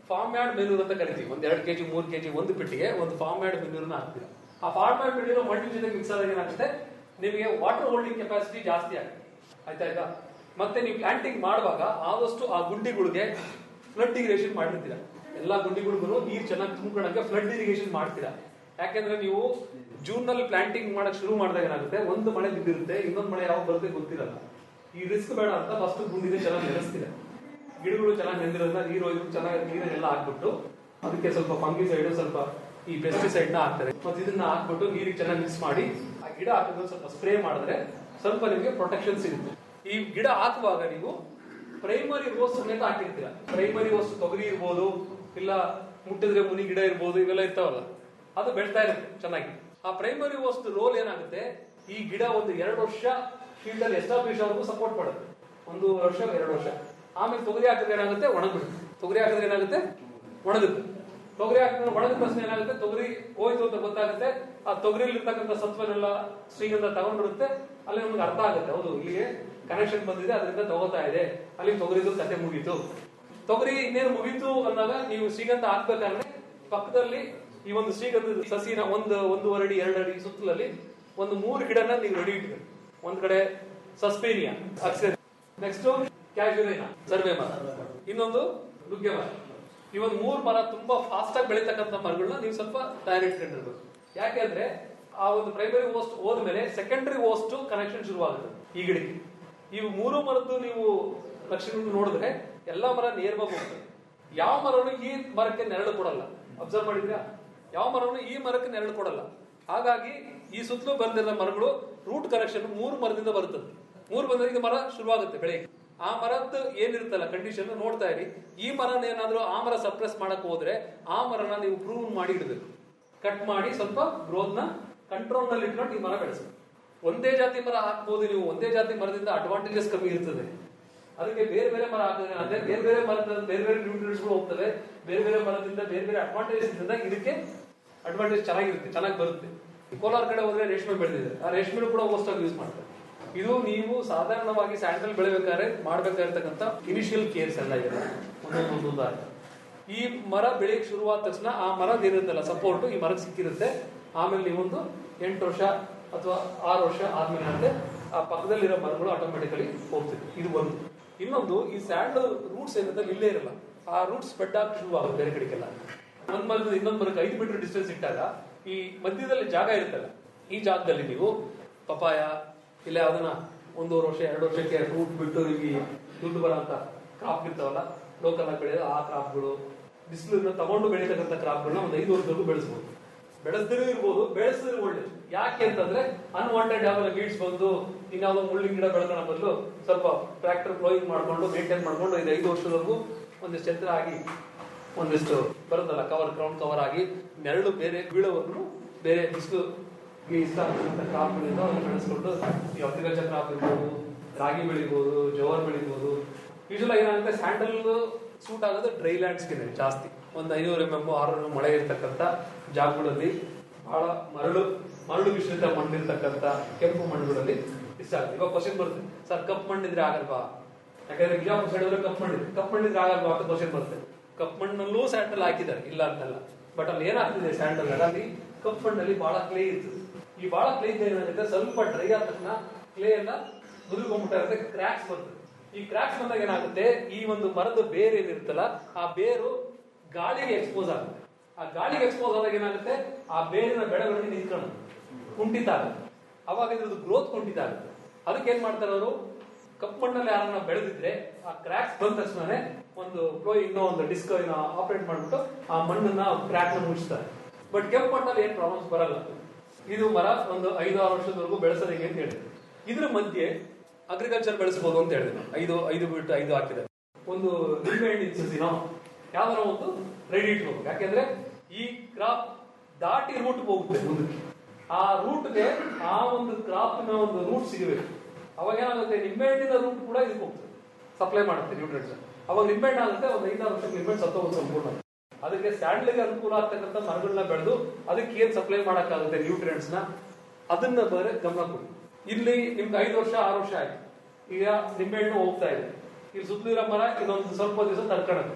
ಫಾರ್ಮ್ ಯಾರ್ಡ್ ಮೆನ್ಯೂರ್ ಅಂತ ಕರಿತೀವಿ ಒಂದ್ ಎರಡು ಕೆಜಿ ಮೂರು ಕೆಜಿ ಒಂದು ಪೆಟ್ಟಿಗೆ ಒಂದು ಫಾರ್ಮ್ ಯಾರ್ಡ್ ಮೆನ್ಯೂರ್ನ ಹಾಕ್ತೀರಾ ಆ ಫಾರ್ಮ್ ಯಾರ್ಡ್ ಮೆನ್ಯೂರ್ ಮಣ್ಣಿನ ಜೊತೆ ಮಿಕ್ಸ್ ಆದಾಗ ಏನಾಗುತ್ತೆ ನಿಮಗೆ ವಾಟರ್ ಹೋಲ್ಡಿಂಗ್ ಕೆಪಾಸಿಟಿ ಜಾಸ್ತಿ ಆಗುತ್ತೆ ಆಯ್ತಾ ಈಗ ಮತ್ತೆ ನೀವು ಪ್ಲಾಂಟಿಂಗ್ ಮಾಡುವಾಗ ಆದಷ್ಟು ಆ ಗುಂಡಿಗಳಿಗೆ ಫ್ಲಡ್ ಇರಿಗೇಷನ್ ಮಾಡಿರ್ತೀರಾ ಎಲ್ಲಾ ಗುಂಡಿಗಳಿಗೂ ನೀರು ಚೆನ್ನಾಗಿ ತುಂಬಿಕೊಳ್ಳಕ್ಕೆ ಫ್ಲಡ್ ಇರಿಗೇಷನ್ ಮಾಡ್ತೀರಾ ಯಾಕೆಂದ್ರೆ ನೀವು ಜೂನ್ ನಲ್ಲಿ ಪ್ಲಾಂಟಿಂಗ್ ಮಾಡಕ್ ಶುರು ಮಾಡಿದಾಗ ಏನಾಗುತ್ತೆ ಒಂದು ಮಳೆ ಬಿದ್ದಿರುತ್ತೆ ಇನ್ನೊಂದು ಮಳೆ ಯಾವಾಗ ಬರುತ್ತೆ ಗೊತ್ತಿರಲ್ಲ ಈ ರಿಸ್ಕ್ ಬೇಡ ಅಂತ ಫಸ್ಟ್ ಗುಂಡಿಗೆ ಚೆನ್ನಾಗಿ ನೆಲೆಸ್ತೀರಾ ಗಿಡಗಳು ಚೆನ್ನಾಗಿ ನೆಂದಿರೋದ್ರಿಂದ ನೀರು ಹೋಗಿ ಚೆನ್ನಾಗಿ ನೀರನ್ನೆಲ್ಲ ಹಾಕ್ಬಿಟ್ಟು ಅದಕ್ಕೆ ಸ್ವಲ್ಪ ಫಂಗಿಸೈಡ್ ಸ್ವಲ್ಪ ಈ ಪೆಸ್ಟಿಸೈಡ್ ನ ಹಾಕ್ತಾರೆ ಮತ್ತೆ ಇದನ್ನ ಹಾಕ್ಬಿಟ್ಟು ನೀರಿಗೆ ಚೆನ್ನಾಗಿ ಮಿಕ್ಸ್ ಮಾಡಿ ಆ ಗಿಡ ಹಾಕಿದ್ರೆ ಸ್ವಲ್ಪ ಸ್ಪ್ರೇ ಮಾಡಿದ್ರೆ ಸ್ವಲ್ಪ ನಿಮಗೆ ಪ್ರೊಟೆಕ್ಷನ್ ಸಿಗುತ್ತೆ ಈ ಗಿಡ ಹಾಕುವಾಗ ನೀವು ಪ್ರೈಮರಿ ರೋಸ್ ಸಮೇತ ಹಾಕಿರ್ತೀರಾ ಪ್ರೈಮರಿ ರೋಸ್ ತೊಗರಿ ಇರ್ಬೋದು ಇಲ್ಲ ಮುಟ್ಟಿದ್ರೆ ಮುನಿ ಗಿಡ ಇರ್ಬೋದು ಇವೆಲ್ಲ ಇರ್ತಾವಲ್ಲ ಅದು ಬೆಳ್ತಾ ಇರುತ್ತೆ ಚೆನ್ನಾಗಿ ಆ ಪ್ರೈಮರಿ ರೋಸ್ ರೋಲ್ ಏನಾಗುತ್ತೆ ಈ ಗಿಡ ಒಂದು ಎರಡು ವರ್ಷ ಫೀಲ್ಡ್ ಅಲ್ಲಿ ಎಸ್ಟಾಬ್ಲಿಷ್ ಆಗೋದು ಸಪೋರ್ಟ್ ಮಾಡುತ್ತೆ ಒಂದು ವರ್ಷ ಎರಡು ವರ್ಷ ಆಮೇಲೆ ತೊಗರಿ ಹಾಕಿದ್ರೆ ಏನಾಗುತ್ತೆ ಒಣಗ್ಬಿಡುತ್ತೆ ತೊಗರಿ ಹಾಕಿದ್ರೆ ಏನಾಗುತ್ತೆ ಒಣಗುತ್ತೆ ತೊಗರಿ ಹಾಕಿದ್ರೆ ಒಣಗಿದ ತಕ್ಷಣ ಏನಾಗುತ್ತೆ ತೊಗರಿ ಹೋಯ್ತು ಅಂತ ಗೊತ್ತಾಗುತ್ತೆ ಆ ತೊಗರಿಲಿ ಇರ್ತಕ್ಕಂಥ ಸತ್ವನೆಲ್ಲ ಶ್ರೀಗಂಧ ತಗೊಂಡ್ಬಿಡುತ್ತೆ ಅಲ್ಲಿ ನಮ್ಗೆ ಅರ್ಥ ಆಗುತ್ತೆ ಹೌದು ಇಲ್ಲಿಗೆ ಕನೆಕ್ಷನ್ ಬಂದಿದೆ ಅದರಿಂದ ತಗೋತಾ ಇದೆ ಅಲ್ಲಿ ತೊಗರಿದು ಕತೆ ಮುಗೀತು ತೊಗರಿ ಇನ್ನೇನು ಮುಗೀತು ಅಂದಾಗ ನೀವು ಶ್ರೀಗಂಧ ಹಾಕ್ಬೇಕಾದ್ರೆ ಪಕ್ಕದಲ್ಲಿ ಈ ಒಂದು ಶ್ರೀಗಂಧದ ಸಸಿನ ಒಂದು ಒಂದೂವರೆ ಅಡಿ ಎರಡು ಅಡಿ ಸುತ್ತಲಲ್ಲಿ ಒಂದು ಮೂರು ಗಿಡನ ನೀವು ರೆಡಿ ಇಟ್ಬೇಕು ಒಂದ್ ಕಡೆ ಸಸ್ಪೇನಿಯಾ ಅಕ್ಸೆ ನೆಕ್ಸ್ಟ್ ಕ್ಯಾಶುರೇನ ಸರ್ವೆ ಮರ ಇನ್ನೊಂದು ನುಗ್ಗೆ ಮರ ಈ ಒಂದು ಮೂರು ಮರ ತುಂಬಾ ಫಾಸ್ಟ್ ಆಗಿ ಬೆಳೀತಕ್ಕಂಥ ಮರಗಳನ್ನ ನೀವು ಸ್ವಲ್ಪ ತಯಾರಿಟ್ಕೊಂಡಿರ್ಬೇಕು ಯಾಕೆಂದ್ರೆ ಆ ಒಂದು ಪ್ರೈಮರಿ ಓಸ್ಟ್ ಹೋದ್ಮೇಲೆ ಸೆಕೆಂಡರಿ ಓಸ್ಟ್ ಕನೆಕ್ಷನ್ ಶುರುವಾಗುತ್ತೆ ಈ ಗಿಡಕ್ಕೆ ಈ ಮೂರು ಮರದ್ದು ನೀವು ಲಕ್ಷಣ ನೋಡಿದ್ರೆ ಎಲ್ಲಾ ಮರ ನೇರವಾಗಿ ಹೋಗ್ತದೆ ಯಾವ ಮರನು ಈ ಮರಕ್ಕೆ ನೆರಳು ಕೊಡಲ್ಲ ಅಬ್ಸರ್ವ್ ಮಾಡಿದ್ರಾ ಯಾವ ಮರನು ಈ ಮರಕ್ಕೆ ನೆರಳು ಕೊಡಲ್ಲ ಹಾಗಾಗಿ ಈ ಸುತ್ತಲೂ ಬಂದಿರೋ ಮರಗಳು ರೂಟ್ ಕನೆಕ್ಷನ್ ಮೂರು ಮರದಿಂದ ಬರುತ್ತದೆ ಮೂರು ಬಂದಾಗ ಇದು ಮರ ಶುರುವಾಗುತ್ತೆ ಬೆಳೆಗೆ ಆ ಮರದ್ದು ಏನಿರುತ್ತಲ್ಲ ಕಂಡೀಷನ್ ನೋಡ್ತಾ ಇರಿ ಈ ಮರನ ಏನಾದ್ರೂ ಆ ಮರ ಸಪ್ರೆಸ್ ಮಾಡಕ್ ಹೋದ್ರೆ ಆ ಮರನ ನೀವು ಪ್ರೂವ್ ಮಾಡಿ ಇಡಬೇಕು ಕಟ್ ಮಾಡಿ ಸ್ವಲ್ಪ ಗ್ರೋತ್ ನ ಕಂಟ್ರೋಲ್ ನಲ್ಲಿ ಇಟ್ಕೊಂಡು ಈ ಮರ ಬೆಳೆಸಬೇಕು ಒಂದೇ ಜಾತಿ ಮರ ಹಾಕ್ಬೋದು ನೀವು ಒಂದೇ ಜಾತಿ ಮರದಿಂದ ಅಡ್ವಾಂಟೇಜಸ್ ಕಮ್ಮಿ ಇರ್ತದೆ ಅದಕ್ಕೆ ಬೇರೆ ಬೇರೆ ಮರ ಹಾಕಿದ್ರೆ ಅಂದ್ರೆ ಬೇರೆ ಬೇರೆ ಮರದಿಂದ ಬೇರೆ ಬೇರೆ ನ್ಯೂಟ್ರಿಯನ್ಸ್ ಗಳು ಹೋಗ್ತವೆ ಬೇರೆ ಬೇರೆ ಮರದಿಂದ ಬೇರೆ ಬೇರೆ ಅಡ್ವಾಂಟೇಜಸ್ ಇಂದ ಇದಕ್ಕೆ ಅಡ್ವಾಂಟೇಜ್ ಚೆನ್ನಾಗಿರುತ್ತೆ ಚೆನ್ನಾಗಿ ಬರುತ್ತೆ ಕೋಲಾರ ಕಡೆ ಹೋದ್ರೆ ರೇಷ್ಮೆ ಬೆಳೆದಿದೆ ಆ ರೇಷ್ಮೆ ಕೂಡ ಹೋಸ್ಟಾಗಿ ಯೂಸ್ ಮಾಡ್ತಾರೆ ಇದು ನೀವು ಸಾಧಾರಣವಾಗಿ ಸ್ಯಾಂಡಲ್ ಬೆಳಿಬೇಕಾದ್ರೆ ಮಾಡ್ಬೇಕಾಗಿರ್ತಕ್ಕಂಥ ಇನಿಷಿಯಲ್ ಕೇರ್ಸ್ ಎಲ್ಲ ಇದೆ ಒಂದೊಂದು ಒಂದೊಂದು ಆಯ್ತು ಈ ಮರ ಬೆಳೆಯಕ್ಕೆ ಶುರುವಾದ ತಕ್ಷಣ ಆ ಮರದ ಏನಿರುತ್ತಲ್ಲ ಸಪೋರ್ಟ್ ಈ ಮರಕ್ಕೆ ಸಿಕ್ಕಿರುತ್ತೆ ಆಮೇಲೆ ನೀವೊಂದು ಎಂಟು ವರ್ಷ ಅಥವಾ ಆರು ವರ್ಷ ಆದ್ಮೇಲೆ ಅಂದ್ರೆ ಆ ಪಕ್ಕದಲ್ಲಿರೋ ಮರಗಳು ಆಟೋಮೆಟಿಕಲಿ ಹೋಗ್ತದೆ ಇದು ಒಂದು ಇನ್ನೊಂದು ಈ ಸ್ಯಾಂಡ್ ರೂಟ್ಸ್ ಏನಿದೆ ಇಲ್ಲೇ ಇರಲ್ಲ ಆ ರೂಟ್ಸ್ ಸ್ಪ್ರೆಡ್ ಆಗಿ ಶುರು ಆಗುತ್ತೆ ಬೇರೆ ಕಡೆಗೆಲ್ಲ ಒಂದ್ ಮರದ ಇನ್ನೊಂದ್ ಮರಕ್ಕೆ ಐದು ಮೀಟರ್ ಡಿಸ್ಟೆನ್ಸ್ ಇಟ್ಟಾಗ ಈ ಮಧ್ಯದಲ್ಲಿ ಜಾಗ ಇರುತ್ತಲ್ಲ ಈ ಜಾಗದಲ್ಲಿ ನೀವು ಪಪಾಯ ಇಲ್ಲ ಅದನ್ನ ಒಂದೂವರೆ ವರ್ಷ ಎರಡು ವರ್ಷಕ್ಕೆ ಫ್ರೂಟ್ ಬಿಟ್ಟು ಈ ದುಡ್ಡು ಬರೋಂತ ಕ್ರಾಪ್ ಇರ್ತಾವಲ್ಲ ಲೋಕಲ್ ಆಗಿ ಬೆಳೆಯೋದು ಆ ಕ್ರಾಪ್ಗಳು ಬಿಸಿಲನ್ನ ತಗೊಂಡು ಬೆಳೀತಕ್ಕಂಥ ಕ್ರಾಪ್ಗಳನ್ನ ಒಂದು ಐದು ವರ್ಷದವರೆಗೂ ಬೆಳೆಸಬಹುದು ಬೆಳೆಸದಿರೂ ಇರ್ಬೋದು ಬೆಳೆಸಿದ್ರು ಒಳ್ಳೇದು ಯಾಕೆ ಅಂತಂದ್ರೆ ಅನ್ವಾಂಟೆಡ್ ಯಾವ್ದಾರ ಗೀಡ್ಸ್ ಬಂದು ಇನ್ಯಾವುದೋ ಮುಳ್ಳಿನ ಗಿಡ ಬೆಳ್ಕೊಳ್ಳೋ ಬದಲು ಸ್ವಲ್ಪ ಟ್ರ್ಯಾಕ್ಟರ್ ಫ್ಲೋಯಿಂಗ್ ಮಾಡ್ಕೊಂಡು ಮೇಂಟೈನ್ ಮಾಡ್ಕೊಂಡು ಇದು ಐದು ವರ್ಷದವರೆಗೂ ಒಂದಿಷ್ಟು ಎತ್ತರ ಆಗಿ ಒಂದಿಷ್ಟು ಬರುತ್ತಲ್ಲ ಕವರ್ ಗ್ರೌಂಡ್ ಕವರ್ ಆಗಿ ನೆರಳು ಬೇರೆ ಬೀಳೋವರೆಗೂ ಬೇರೆ ಬಿಸಿಲು ಇಷ್ಟ ಆಗ್ತಕ್ಕಂಥ ಕ್ರಾಪ್ಗಳಿಂದ ಅದನ್ನ ಬೆಳೆಸ್ಕೊಂಡು ಈ ಅಗ್ರಿಕಲ್ಚರ್ ಕ್ರಾಪ್ ಇರ್ಬೋದು ರಾಗಿ ಬೆಳಿಬೋದು ಜೋವರ್ ಬೆಳಿಬೋದು ಯೂಶಲ್ ಏನಾಗುತ್ತೆ ಸ್ಯಾಂಡಲ್ ಸೂಟ್ ಆಗೋದು ಡ್ರೈ ಲ್ಯಾಂಡ್ಸ್ಗೆ ಜಾಸ್ತಿ ಒಂದು ಐನೂರು ಎಂ ಎಂ ಆರುನೂರು ಮಳೆ ಇರ್ತಕ್ಕಂಥ ಜಾಗಗಳಲ್ಲಿ ಬಹಳ ಮರಳು ಮರಳು ಮಿಶ್ರಿತ ಮಣ್ಣಿರ್ತಕ್ಕಂಥ ಕೆಂಪು ಮಣ್ಣುಗಳಲ್ಲಿ ಇಷ್ಟ ಆಗುತ್ತೆ ಇವಾಗ ಕ್ವಶನ್ ಬರುತ್ತೆ ಸರ್ ಕಪ್ಪು ಮಣ್ಣಿದ್ರೆ ಆಗಲ್ವಾ ಯಾಕಂದ್ರೆ ಬಿಜಾಪುರ ಸೈಡ್ ಹೋದ್ರೆ ಕಪ್ಪು ಮಣ್ಣಿದೆ ಕಪ್ಪು ಮಣ್ಣಿದ್ರೆ ಆಗಲ್ವಾ ಅಂತ ಕ್ವಶನ್ ಬರುತ್ತೆ ಕಪ್ಪು ಮಣ್ಣಲ್ಲೂ ಸ್ಯಾಂಡಲ್ ಹಾಕಿದ್ದಾರೆ ಇಲ್ಲ ಅಂತಲ್ಲ ಬಟ್ ಅಲ್ಲಿ ಏನಾಗ್ತಿದೆ ಸ್ಯಾಂಡಲ್ ಅಲ್ಲಿ ಕಪ್ಪು ಮಣ್ಣಲ್ಲಿ ಬಹಳ ಕ್ಲೇ ಇರ್ತದೆ ಈ ಬಹಳ ಕ್ಲೇ ಏನಾಗುತ್ತೆ ಸ್ವಲ್ಪ ಡ್ರೈ ಆದ ತಕ್ಷಣ ಕ್ಲೇ ಎಲ್ಲ ಮುದುಕೊಂಡ್ಬಿಟ್ಟಿರುತ್ತೆ ಕ್ರ್ಯಾಕ್ಸ್ ಬರ್ತದೆ ಈ ಕ್ರ್ಯಾಕ್ಸ್ ಬಂದಾಗ ಏನಾಗುತ್ತೆ ಈ ಒಂದು ಮರದ ಬೇರ್ ಏನಿರುತ್ತಲ್ಲ ಆ ಬೇರು ಗಾಳಿಗೆ ಎಕ್ಸ್ಪೋಸ್ ಆಗುತ್ತೆ ಆ ಗಾಳಿಗೆ ಎಕ್ಸ್ಪೋಸ್ ಆದಾಗ ಏನಾಗುತ್ತೆ ಆ ಬೇರಿನ ಬೆಳವಣಿಗೆ ನಿಂತ್ಕೊಳ್ಳೋದು ಕುಂಠಿತ ಆಗುತ್ತೆ ಅವಾಗ ಇದ್ರದ್ದು ಗ್ರೋತ್ ಕುಂಠಿತ ಆಗುತ್ತೆ ಅದಕ್ಕೆ ಏನ್ ಮಾಡ್ತಾರೆ ಅವರು ಕಪ್ಪು ಮಣ್ಣಲ್ಲಿ ಯಾರನ್ನ ಬೆಳೆದಿದ್ರೆ ಆ ಕ್ರ್ಯಾಕ್ಸ್ ಬಂದ ತಕ್ಷಣನೇ ಒಂದು ಫ್ಲೋಯಿಂಗ್ ಒಂದು ಡಿಸ್ಕ್ ಆಪರೇಟ್ ಮಾಡ್ಬಿಟ್ಟು ಆ ಮಣ್ಣನ್ನ ಕ್ರ್ಯಾಕ್ ನ ಮುಗಿಸ್ತಾರೆ ಬಟ್ ಕೆಂಪು ಮಣ್ಣಲ್ಲಿ ಏನ್ ಪ್ರಾಬ್ಲಮ್ಸ್ ಬರಲ್ಲ ಇದು ಮರ ಒಂದು ಐದು ಆರು ವರ್ಷದವರೆಗೂ ಬೆಳೆಸೋದು ಹೆಂಗೆ ಅಂತ ಹೇಳಿದ್ರು ಇದ್ರ ಮಧ್ಯೆ ಅಗ್ರಿಕಲ್ಚರ್ ಬೆಳೆಸಬಹುದು ಅಂತ ಹೇಳಿದೆ ನಾನು. ಐದು ಐದು ಬಿಟ್ಟು ಐದು ಹಾಕಿದೆ ಒಂದು ನಿಂಬೆ ಹಣ್ಣಿನ ಸಸಿನೋ ಯಾವ್ದಾರ ಒಂದು ರೆಡಿ ಇಟ್ಕೋಬೇಕು ಯಾಕೆಂದ್ರೆ ಈ ಕ್ರಾಪ್ ದಾಟಿ ರೂಟ್ ಹೋಗುತ್ತೆ ಮುಂದಕ್ಕೆ ಆ ರೂಟ್ಗೆ ಆ ಒಂದು ಕ್ರಾಪ್ನ ಒಂದು ರೂಟ್ ಸಿಗಬೇಕು ಅವಾಗ ಏನಾಗುತ್ತೆ ನಿಂಬೆಹಣ್ಣಿನ ರೂಟ್ ಕೂಡ ಇದಕ್ಕೆ ಹೋಗ್ತದೆ ಸಪ್ಲೈ ಮಾಡುತ್ತೆ ನ್ಯೂಟ್ರಿಯೆಂಟ್ಸ್ ಅವಾಗ ನಿಂಬೆಹಣ್ಣು ಆಗುತ್ತೆ ಒಂದು ಐದಾರು ವರ್ಷಕ್ಕೆ ನಿಂಬೆಹಣ್ಣು ಸತ್ತೋಗುತ್ತೆ ಸಂಪೂರ್ಣ ಅದಕ್ಕೆ ಸ್ಯಾಂಡ್ಲಿಗೆ ಅನುಕೂಲ ಆಗ್ತಕ್ಕಂಥ ಮರಗಳನ್ನ ಬೆಳೆದು ಅದಕ್ಕೆ ಏನ್ ಸಪ್ಲೈ ಮಾಡಕ್ಕಾಗುತ್ತೆ ನ್ಯೂಟ್ರಿಯೆಂಟ್ಸ್ ನ ಅದನ್ನ ಬೇರೆ ಗಮನ ಕೊಡಿ ಇಲ್ಲಿ ನಿಮ್ಗೆ ಐದು ವರ್ಷ ಆರು ವರ್ಷ ಆಯ್ತು ಈಗ ನಿಂಬೆಹಣ್ಣು ಹೋಗ್ತಾ ಇದೆ ಇಲ್ಲಿ ಸುತ್ತಲಿರೋ ಮರ ಇನ್ನೊಂದು ಸ್ವಲ್ಪ ದಿವಸ ತಡ್ಕೊಳಕ್ಕೆ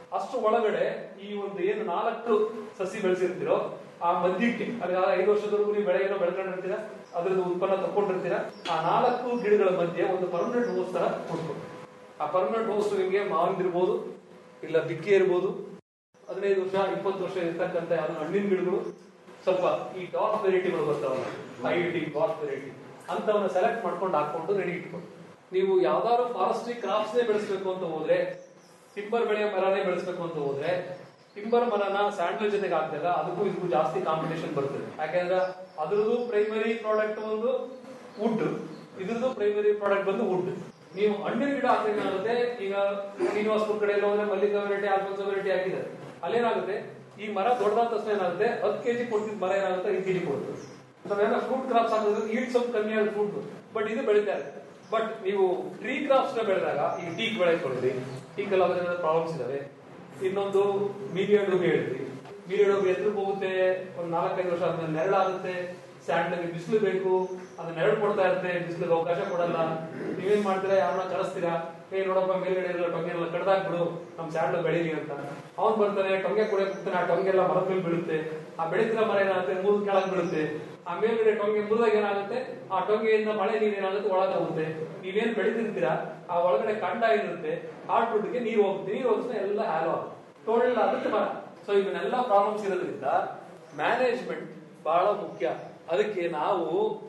ಅಷ್ಟು ಒಳಗಡೆ ಈ ಒಂದು ಏನು ನಾಲ್ಕು ಸಸಿ ಬೆಳೆಸಿರ್ತೀರೋ ಆ ಮಧ್ಯಕ್ಕೆ ಅಲ್ಲಿ ಆ ಐದು ವರ್ಷದವರೆಗೂ ನೀವು ಬೆಳೆ ಏನೋ ಬೆಳ್ಕೊಂಡಿರ್ತೀರಾ ಅದ್ರದ್ದು ಉತ್ಪನ್ನ ತಕೊಂಡಿರ್ತೀರಾ ಆ ನಾಲ್ಕು ಗಿಡಗಳ ಮಧ್ಯೆ ಒಂದು ಪರ್ಮನೆಂಟ್ ಹೋಸ್ ತರ ಕೊಡ್ಬೇಕು ಆ ಪರ್ಮನೆಂಟ್ ಹೋಸ್ ನಿಮಗೆ ಮಾವಿನ ಇರ್ಬೋದು ಇಲ್ಲ ಬಿಕ್ಕೆ ಇರ್ಬೋದು ಹದಿನೈದು ವರ್ಷ ಇಪ್ಪತ್ತು ವರ್ಷ ಇರ್ತಕ್ಕಂಥ ಯಾವ್ದು ಹಣ್ಣಿನ ಗಿಡಗಳು ಸ್ವಲ್ಪ ಈ ಟಾಪ್ ವೆರೈಟಿಗಳು ಬರ್ತಾವಲ್ಲ ಐ ಟಿ ಟಾಪ್ ವೆರೈಟಿ ಅಂತವನ್ನ ಸೆಲೆಕ್ಟ್ ಮಾಡ್ಕೊಂಡು ಹಾಕೊಂಡು ರೆಡಿ ಇಟ್ಕೊಂಡು ನೀವು ಯಾವ್ದಾದ್ರು ಫಾರೆಸ್ಟ್ರಿ ಕ್ರಾಪ್ಸ್ ಬೆಳೆಸ್ಬೇಕು ಅಂತ ಹೋದ್ರೆ ಟಿಂಬರ್ ಬೆಳೆಯ ಮರನೇ ಬೆಳೆಸ್ಬೇಕು ಅಂತ ಹೋದ್ರೆ ಟಿಂಬರ್ ಮರನ ಸ್ಯಾಂಡಲ್ ಜೊತೆಗೆ ಹಾಕಿದಾಗ ಅದಕ್ಕೂ ಇದಕ್ಕೂ ಜಾಸ್ತಿ ಕಾಂಪಿಟೇಷನ್ ಬರ್ತದೆ ಯಾಕಂದ್ರೆ ಅದ್ರದ್ದು ಪ್ರೈಮರಿ ಪ್ರಾಡಕ್ಟ್ ಒಂದು ವುಡ್ ಇದ್ರದ್ದು ಪ್ರೈಮರಿ ಪ್ರಾಡಕ್ಟ್ ಬಂದು ವುಡ್ ನೀವು ಹಣ್ಣಿನ ಗಿಡ ಹಾಕಬೇಕಾಗುತ್ತೆ ಈಗ ಶ್ರೀನಿವಾಸಪುರ ಕಡೆ ಎಲ್ಲ ಹೋದ್ರೆ ಮಲ್ಲಿಕಾ ವೆರೈಟಿ ಆಲ್ಫೋನ್ಸೋ ವೆರೈಟಿ ಹಾಕಿದ್ದಾರೆ ಅಲ್ಲೇನಾಗುತ್ತೆ ಈ ಮರ ದೊಡ್ಡದಾದ ತಕ್ಷಣ ಏನಾಗುತ್ತೆ ಹತ್ತು ಕೆಜಿ ಕೊಡ್ತಿದ್ ಮರ ಏನಾಗುತ್ತೆ ಐದು ಕೆಜಿ ಕೊಡ್ತದೆ ನಾವೆಲ್ಲ ಫ್ರೂಟ್ ಕ್ರಾಪ್ಸ್ ಹಾಕಿದ್ರೆ ಈಲ್ಡ್ ಸ್ವಲ್ಪ ಕಮ್ಮಿ ಆಗುತ್ತೆ ಫ್ರೂಟ್ ಬಟ್ ಇದು ಬೆಳೀತಾ ಇದೆ ಬಟ್ ನೀವು ಟ್ರೀ ಕ್ರಾಪ್ಸ್ ನ ಬೆಳೆದಾಗ ಈ ಟೀಕ್ ಬೆಳೆಕೊಳ್ಳಿ ಟೀಕ್ ಎಲ್ಲ ಪ್ರಾಬ್ಲಮ್ಸ್ ಇದಾವೆ ಇನ್ನೊಂದು ಮೀಡಿಯಾ ಡೂಬಿ ಹೇಳಿದ್ವಿ ಮೀಡಿಯಾ ಡೂಬಿ ಎದುರು ಹೋಗುತ್ತೆ ಒಂದ್ ನಾಲ್ಕೈದು ವರ್ಷ ಆದ್ಮೇಲೆ ನೆರಳಾಗುತ್ತೆ ಸ್ಯಾಂಡ್ಗೆ ಬಿಸಿಲು ಬೇಕು ಅದು ನೆರಳು ಕೊಡ್ತಾ ಇರುತ್ತೆ ಬಿಸಿಲಿಗೆ ಅವಕಾಶ ಕೊಡಲ್ಲ ನೀವೇನ್ ಮಾಡ್ತೀರಾ ಯಾರನ್ನ ಕರೆಸ್ತೀರಾ ಏ ನೋಡಪ್ಪ ಮೇಲ್ಗಡೆ ಇರೋ ಟೊಂಗೆ ಎಲ್ಲ ಕಡ್ದಾಕ್ಬಿಡು ನಮ್ ಸ್ಯಾಂಡ್ ಬೆಳೀಲಿ ಅಂತ ಅವ್ನ್ ಬರ್ತಾನೆ ಟೊಂಗೆ ಕುಡಿಯಕ್ ಹೋಗ್ತಾನೆ ಆ ಟೊಂಗೆ ಎಲ್ಲ ಮರದ ಮೇಲೆ ಬೀಳುತ್ತೆ ಆ ಬೆಳೀತಿರೋ ಮರ ಏನಾಗುತ್ತೆ ಮುರಿದ್ ಕೆಳಗ್ ಬೀಳುತ್ತೆ ಆ ಮೇಲ್ಗಡೆ ಟೊಂಗೆ ಮುರಿದಾಗ ಏನಾಗುತ್ತೆ ಆ ಟೊಂಗೆಯಿಂದ ಮಳೆ ನೀರು ಏನಾಗುತ್ತೆ ಒಳಗಾಗುತ್ತೆ ನೀವೇನ್ ಬೆಳೆದಿರ್ತೀರಾ ಆ ಒಳಗಡೆ ಕಂಡ ಏನಿರುತ್ತೆ ಆ ಟುಡ್ಗೆ ನೀರು ಹೋಗುತ್ತೆ ನೀರು ಹೋಗಿದ್ರೆ ಎಲ್ಲ ಹ್ಯಾಲೋ ಟೋಟಲ್ ಆಗುತ್ತೆ ಮರ ಸೊ ಇವನ್ನೆಲ್ಲ ಪ್ರಾಬ್ಲಮ್ಸ್ ಇರೋದ್ರಿಂದ ಮ್ಯಾನೇಜ್ಮೆಂಟ್ ಬಹಳ ಮುಖ್ಯ ಅದಕ್ಕೆ ನಾವು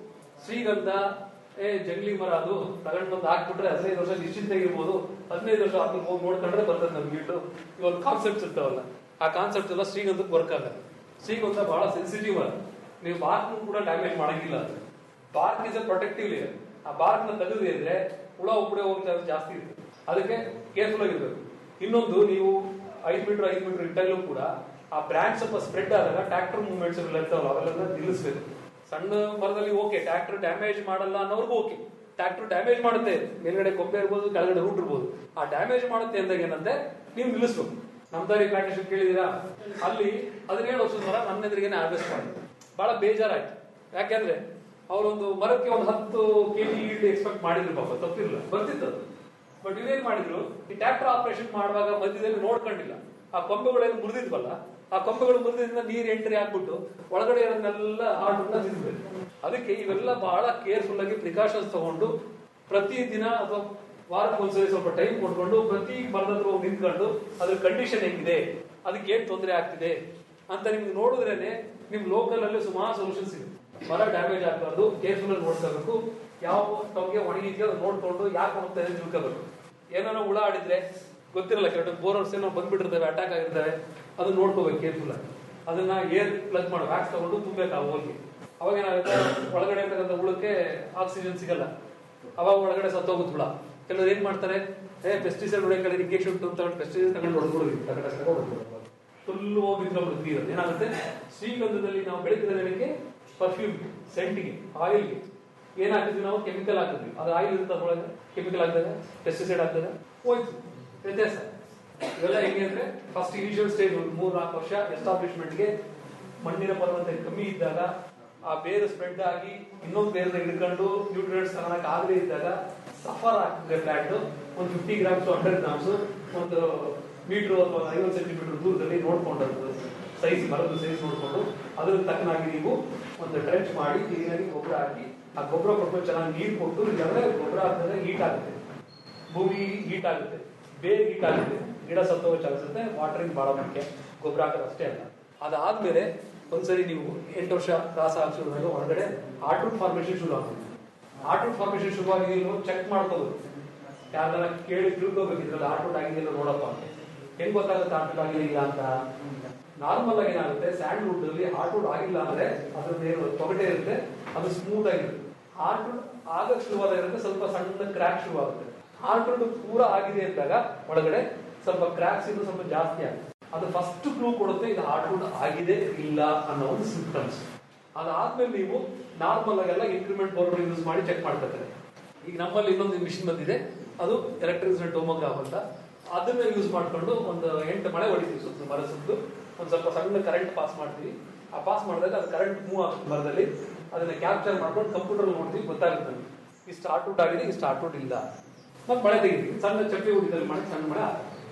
ಶ್ರೀಗಂಧ ಏ ಜಂಗ್ಲಿ ಮರ ಅದು ತಗೊಂಡ್ ಬಂದು ಹಾಕ್ಬಿಟ್ರೆ ಹದಿನೈದು ವರ್ಷ ನಿಶ್ಚಿಂತ ಇರ್ಬೋದು ಹದಿನೈದು ವರ್ಷ ಆದ್ಮೇಲೆ ಹೋಗಿ ನೋಡ್ಕೊಂಡ್ರೆ ಬರ್ತದೆ ನಮ್ಗೆ ಇಟ್ಟು ಇವಾಗ ಕಾನ್ಸೆಪ್ಟ್ಸ್ ಇರ್ತಾವಲ್ಲ ಆ ಕಾನ್ಸೆಪ್ಟ್ ಎಲ್ಲ ಶ್ರೀಗಂಧಕ್ಕೆ ವರ್ಕ್ ಆಗಲ್ಲ ಶ್ರೀಗಂಧ ಬಹಳ ಸೆನ್ಸಿಟಿವ್ ಅಲ್ಲ ನೀವು ಬಾರ್ಕ್ ಕೂಡ ಡ್ಯಾಮೇಜ್ ಮಾಡಂಗಿಲ್ಲ ಅದು bark is a protective layer ಆ ಬಾರ್ಕ್ ನ ತೆಗೆದ್ರಿ ಅಂದ್ರೆ ಹುಳ ಉಪ್ಪಡೆ ಹೋಗ್ತಾ ಇರೋದು ಜಾಸ್ತಿ ಇರುತ್ತೆ ಅದಕ್ಕೆ ಕೇರ್ಫುಲ್ ಆಗಿರ್ಬೇಕು ಇನ್ನೊಂದು ನೀವು ಐದು ಮೀಟರ್ ಐದು ಮೀಟರ್ ಇಟ್ಟಲ್ಲೂ ಕೂಡ ಆ ಬ್ರಾಂಚ್ ಸ್ವಲ್ಪ ಸ್ಪ್ರೆಡ್ ಆದಾಗ ಟ್ರಾಕ್ಟರ್ ಮೂವ್ಮೆಂಟ್ಸ್ ಎಲ್ಲ ಇರ್ತಾವಲ್ಲ ಅವೆಲ್ಲ ನಿಲ್ಲಿಸ್ಬೇಕು ಸಣ್ಣ ಮರದಲ್ಲಿ ಓಕೆ ಟ್ರಾಕ್ಟರ್ ಡ್ಯಾಮೇಜ್ ಮಾಡಲ್ಲ ಅನ್ನೋರ್ಗು ಓಕೆ ಟ್ರಾಕ್ಟರ್ ಡ್ಯಾಮೇಜ್ ಮಾಡುತ್ತೆ ಮೇಲ್ಗಡೆ ಕೊಂಬೆ ಇರ್ಬೋದು ಕೆಳಗಡೆ ರೂಟ್ ಇರ್ಬೋದು ಆ ಡ್ಯಾಮೇಜ್ ಮಾಡುತ್ತೆ ಅಂದಾಗ ಏನಂತೆ ನೀವು ನಿಲ್ಲಿಸ್ಬೇಕು ನಮ್ದಾರಿ ಪ್ಲಾಂಟೇಶನ್ ಕೇಳಿದೀರಾ ಅಲ್ಲಿ ಹದಿನೇಳು ವರ್ಷದ ಮರ ನನ್ನ ಎದುರಿಗೇನೆ ಹಾರ್ವೆಸ್ಟ್ ಮಾಡಿ ಬಹಳ ಬೇಜಾರಾಯ್ತು ಯಾಕೆಂದ್ರೆ ಅವರೊಂದು ಮರಕ್ಕೆ ಒಂದು ಹತ್ತು ಕೆಜಿ ಈಲ್ಡ್ ಎಕ್ಸ್ಪೆಕ್ಟ್ ಮಾಡಿದ್ರು ಪಾಪ ತಪ್ಪಿರಲ್ಲ ಬರ್ತಿತ್ತು ಅದು ಬಟ್ ಇವೇನ್ ಮಾಡಿದ್ರು ಈ ಟ್ರಾಕ್ಟರ್ ಆಪರೇಷನ್ ಮಾಡುವಾಗ ಮಧ್ಯದಲ್ಲಿ ನೋಡ್ಕೊಂಡಿಲ್ಲ ಆ ಕೊಂಬೆಗಳೇನು ಮುರಿದಿದ್ವಲ್ಲ ಆ ಕೊಂಬೆಗಳು ಮುರಿದ್ರಿಂದ ನೀರ್ ಎಂಟ್ರಿ ಆಗ್ಬಿಟ್ಟು ಒಳಗಡೆ ಇರೋದನ್ನೆಲ್ಲ ಹಾರ್ಟ್ ತಿಂದ್ಬೇಕು ಅದಕ್ಕೆ ಇವೆಲ್ಲ ಬಹಳ ಕೇರ್ಫುಲ್ ಆಗಿ ಪ್ರಿಕಾಷನ್ಸ್ ತಗೊಂಡು ಪ್ರತಿ ದಿನ ಅಥವಾ ವಾರಕ್ಕೆ ಒಂದ್ಸರಿ ಸ್ವಲ್ಪ ಟೈಮ್ ಕೊಟ್ಕೊಂಡು ಪ್ರತಿ ಮರದ ಹತ್ರ ಹೋಗಿ ನಿಂತ್ಕೊಂಡು ಅದ್ರ ಕಂಡೀಷನ್ ಹೆಂಗಿದೆ ಅದಕ್ಕೆ ಏನ್ ತೊಂದರೆ ಆಗ್ತಿದೆ ಅಂತ ನಿಮ್ಗೆ ನೋಡಿದ್ರೇನೆ ನಿಮ್ ಲೋಕಲ್ ಅಲ್ಲಿ ಸುಮಾರು ಸೊಲ್ಯೂಷನ್ಸ್ ಇದೆ ಮರ ಡ್ಯಾಮೇಜ್ ಆಗ್ಬಾರ್ದು ಕೇರ್ಫುಲ್ ಆಗಿ ನೋಡ್ಕೋಬೇಕು ಯಾವ ಟೊಂಗೆ ಒಣಗಿದ್ಯೋ ಅದನ್ನ ನೋಡ್ಕೊಂಡು ಯಾಕೆ ಹೋಗ್ತಾ ಇದೆ ತಿಳ್ಕೋಬೇಕು ಏನಾರ ಹುಳ ಆಡಿದ್ರೆ ಗೊತ್ತಿರಲ್ಲ ಕೆಲವು ಬೋರ್ಸ್ ಏನೋ ಬಂದ್ಬಿಟ್ಟಿರ್ತವೆ ಅಟ್ಯಾಕ್ ಆಗಿರ್ತವೆ ಅದನ್ನ ನೋಡ್ಕೋಬೇಕು ಕೇರ್ಫುಲ್ ಆಗಿ ಅದನ್ನ ಏರ್ ಪ್ಲಗ್ ಮಾಡಿ ವ್ಯಾಕ್ಸ್ ತಗೊಂಡು ತುಂಬಬೇಕು ಆ ಹೋಗಿ ಅವಾಗ ಏನಾಗುತ್ತೆ ಒಳಗಡೆ ಇರ್ತಕ್ಕಂಥ ಹುಳಕ್ಕೆ ಆಕ್ಸಿಜನ್ ಸಿಗಲ್ಲ ಅವಾಗ ಒಳಗಡೆ ಸತ್ತೋಗುತ್ತೆ ಹುಳ ಕೆಲವರು ಏನ್ ಮಾಡ್ತಾರೆ ಏ ಪೆಸ್ಟಿಸೈಡ್ ಹೊಡೆಯಕ್ಕೆ ಇಂಜೆಕ್ಷನ್ ತಗೊಂಡು ಪೆಸ್ಟಿಸೈಡ್ ತಗೊಂಡು ಹೊಡೆದ್ಬಿಡ್ರಿ ಫುಲ್ ಹೋಗಿದ್ರೆ ನೀರು ಏನಾಗುತ್ತೆ ಶ್ರೀಗಂಧದಲ್ಲಿ ನಾವು ಬೆಳಕಿರೋದಕ್ಕೆ ಪರ್ಫ್ಯೂಮ್ ಸೆಂಟಿಗೆ ಆಯಿಲ್ಗೆ ಏನ್ ಹಾಕಿದ್ವಿ ನಾವು ಕೆಮಿಕಲ್ ಹಾಕಿದ್ವಿ ಅದು ಆಯಿಲ್ ಇರುತ್ತೆ ಅದ್ರೊಳಗೆ ಕೆಮಿಕಲ್ ಹಾಕಿದಾಗ ಪೆಸ್ಟಿಸೈಡ್ ಹಾಕಿದಾಗ ಹೋಯ್ತು ವ್ಯತ್ಯಾಸ ಇವೆಲ್ಲ ಹೆಂಗೆ ಅಂದ್ರೆ ಫಸ್ಟ್ ಇನಿಷಿಯಲ್ ಸ್ಟೇಜ್ ಒಂದು ಮೂರ್ ನಾಲ್ಕು ವರ್ಷ ಎಸ್ಟಾಬ್ಲಿಷ್ಮೆಂಟ್ಗೆ ಮಣ್ಣಿನ ಫಲವತ್ತತೆ ಕಮ್ಮಿ ಇದ್ದಾಗ ಆ ಬೇರು ಸ್ಪ್ರೆಡ್ ಆಗಿ ಇನ್ನೊಂದು ಬೇರೆ ಹಿಡ್ಕೊಂಡು ನ್ಯೂಟ್ರಿಯೆಂಟ್ಸ್ ತಗೊಳಕ್ ಆಗದೆ ಇದ್ದಾಗ ಸಫರ್ ಆಗ್ತದೆ ಪ್ಲಾಂಟ್ ಒಂದು ಫಿಫ್ಟಿ ಗ್ರಾಮ್ಸ್ ಹಂಡ್ರೆಡ್ ಗ್ರಾಮ್ಸ್ ಒಂದು ಮೀಟರ್ ಅಥವಾ ಐವತ್ತು ಸೆಂಟಿಮೀಟರ್ ದೂರದಲ್ಲಿ ನೋಡ್ಕೊಂಡು ಸೈಜ್ ಮರದ ಸೈಜ್ ನೋಡ್ಕೊಂಡು ಅದ್ರ ತಕ್ಕನಾಗಿ ನೀವು ಒಂದು ಟ್ರೆಂಚ್ ಮಾಡಿ ನೀರಾಗಿ ಗೊಬ್ಬರ ಹಾಕಿ ಆ ಗೊಬ್ಬರ ಕೊಟ್ಕೊಂಡು ಚೆನ್ನಾಗಿ ನೀರು ಕೊಟ್ಟು ಇಲ್ಲಾಂದ್ರೆ ಗೊಬ್ಬರ ಹಾಕಿದ್ರೆ ಹೀಟ್ ಆಗುತ್ತೆ ಭೂಮಿ ಹೀಟ್ ಆಗುತ್ತೆ ಬೇಗ ಹೀಟ್ ಆಗುತ್ತೆ ಗಿಡ ಸತ್ತೋಗೋ ಚಾನ್ಸ್ ಇರುತ್ತೆ ವಾಟರಿಂಗ್ ಬಹಳ ಮುಖ್ಯ ಗೊಬ್ಬರ ಹಾಕೋದು ಅಷ್ಟೇ ಅಲ್ಲ ಅದಾದ್ಮೇಲೆ ಒಂದ್ಸರಿ ನೀವು ಎಂಟು ವರ್ಷ ರಾಸ ಹಾಕ್ಸಿದಾಗ ಹೊರಗಡೆ ಆರ್ಟ್ರೂಟ್ ಫಾರ್ಮೇಶನ್ ಶುರು ಆಗುತ್ತೆ ಆರ್ಟ್ರೂಟ್ ಫಾರ್ಮೇಶನ್ ಶುರುವಾಗಿ ಚೆಕ್ ಮಾಡ್ಕೋಬೇಕು ಯಾರನ್ನ ಕೇಳಿ ತಿಳ್ಕೋಬೇಕು ಇದ್ರಲ್ಲಿ ಆರ್ಟ್ರೂಟ್ ಆಗಿದೆಯಲ್ಲ ನೋಡಪ್ಪ ಅಂತ ಹೆಂಗ್ ಗೊತ್ತಾಗುತ್ತೆ ಆರ್ಟ್ರೂಟ್ ಆಗಿಲ್ಲ ಇಲ್ಲ ಅಂತ ನಾರ್ಮಲ್ ಆಗಿ ಏನಾಗುತ್ತೆ ಸ್ಯಾಂಡ್ ವುಡ್ ಅಲ್ಲಿ ಹಾರ್ಟ್ವುಡ್ ಆಗಿಲ್ಲ ಅಂದ್ರೆ ಅದ್ರದ್ದು ಏನು ತೊಗಟೆ ಇರುತ್ತೆ ಅದು ಸ್ಮೂತ್ ಆಗಿರುತ್ತೆ ಹಾರ್ಟ್ವುಡ್ ಆಗಕ್ ಶುರುವಾದ ಇರುತ್ತೆ ಸ್ವಲ್ಪ ಸಣ್ಣ ಕ್ರ್ಯಾಕ್ ಶುರು ಆಗುತ್ತೆ ಹಾರ್ಟ್ವುಡ್ ಪೂರ ಆಗಿದೆ ಅಂದಾಗ ಒಳಗಡೆ ಸ್ವಲ್ಪ ಕ್ರ್ಯಾಕ್ಸ್ ಇನ್ನು ಸ್ವಲ್ಪ ಜಾಸ್ತಿ ಆಗುತ್ತೆ ಅದು ಫಸ್ಟ್ ಕ್ಲೂ ಕೊಡುತ್ತೆ ಇದು ಹಾರ್ಟ್ವುಡ್ ಆಗಿದೆ ಇಲ್ಲ ಅನ್ನೋ ಒಂದು ಸಿಂಪ್ಟಮ್ಸ್ ಅದಾದ್ಮೇಲೆ ನೀವು ನಾರ್ಮಲ್ ಆಗೆಲ್ಲ ಇನ್ಕ್ರಿಮೆಂಟ್ ಪೌಡರ್ ಯೂಸ್ ಮಾಡಿ ಚೆಕ್ ಮಾಡ್ಕೊತಾರೆ ಈಗ ನಮ್ಮಲ್ಲಿ ಇನ್ನೊಂದು ಮಿಷಿನ್ ಬಂದಿದೆ ಅದು ಎಲೆಕ್ಟ್ರಿಸಿಟಿ ಟೋಮೋಗ್ರಾಫ್ ಅಂತ ಅದನ್ನ ಯೂಸ್ ಮಾಡ್ಕೊಂಡು ಒಂದು ಎಂಟು ಮಳೆ ಹೊಡಿತೀವಿ ಸುತ್ತ ಮರ ಸುತ್ತು ಒಂದ್ ಸ್ವಲ್ಪ ಸಣ್ಣ ಕರೆಂಟ್ ಪಾಸ್ ಮಾಡ್ತೀವಿ ಆ ಪಾಸ್ ಮಾಡಿದಾಗ ಅದು ಕರೆಂಟ್ ಮೂವ್ ಆಗುತ್ತೆ ಮರದಲ್ಲಿ ಅದನ್ನ ಕ್ಯಾಪ್ಚರ್ ಮಾಡ್ಕೊಂಡು ಕಂಪ್ಯೂಟರ್ ನೋಡ್ತೀವಿ ಗೊತ್ತಾಗುತ್ತೆ ನಮ್ಗೆ ಇಷ್ಟು ಆರ್ಟ್ಔಟ್ ಆಗಿದೆ ಇಷ್ಟು ಆರ್ಟ್ಔಟ್ ಇಲ್ಲ ಮತ್ತೆ ಮಳೆ ತೆಗಿತೀವಿ ಸಣ್ಣ ಚಪ್ಪಲಿ ಹುಡಿದಲ್ಲಿ ಮಾಡಿ ಸಣ್ಣ ಮಳೆ ಆಗುತ್ತೆ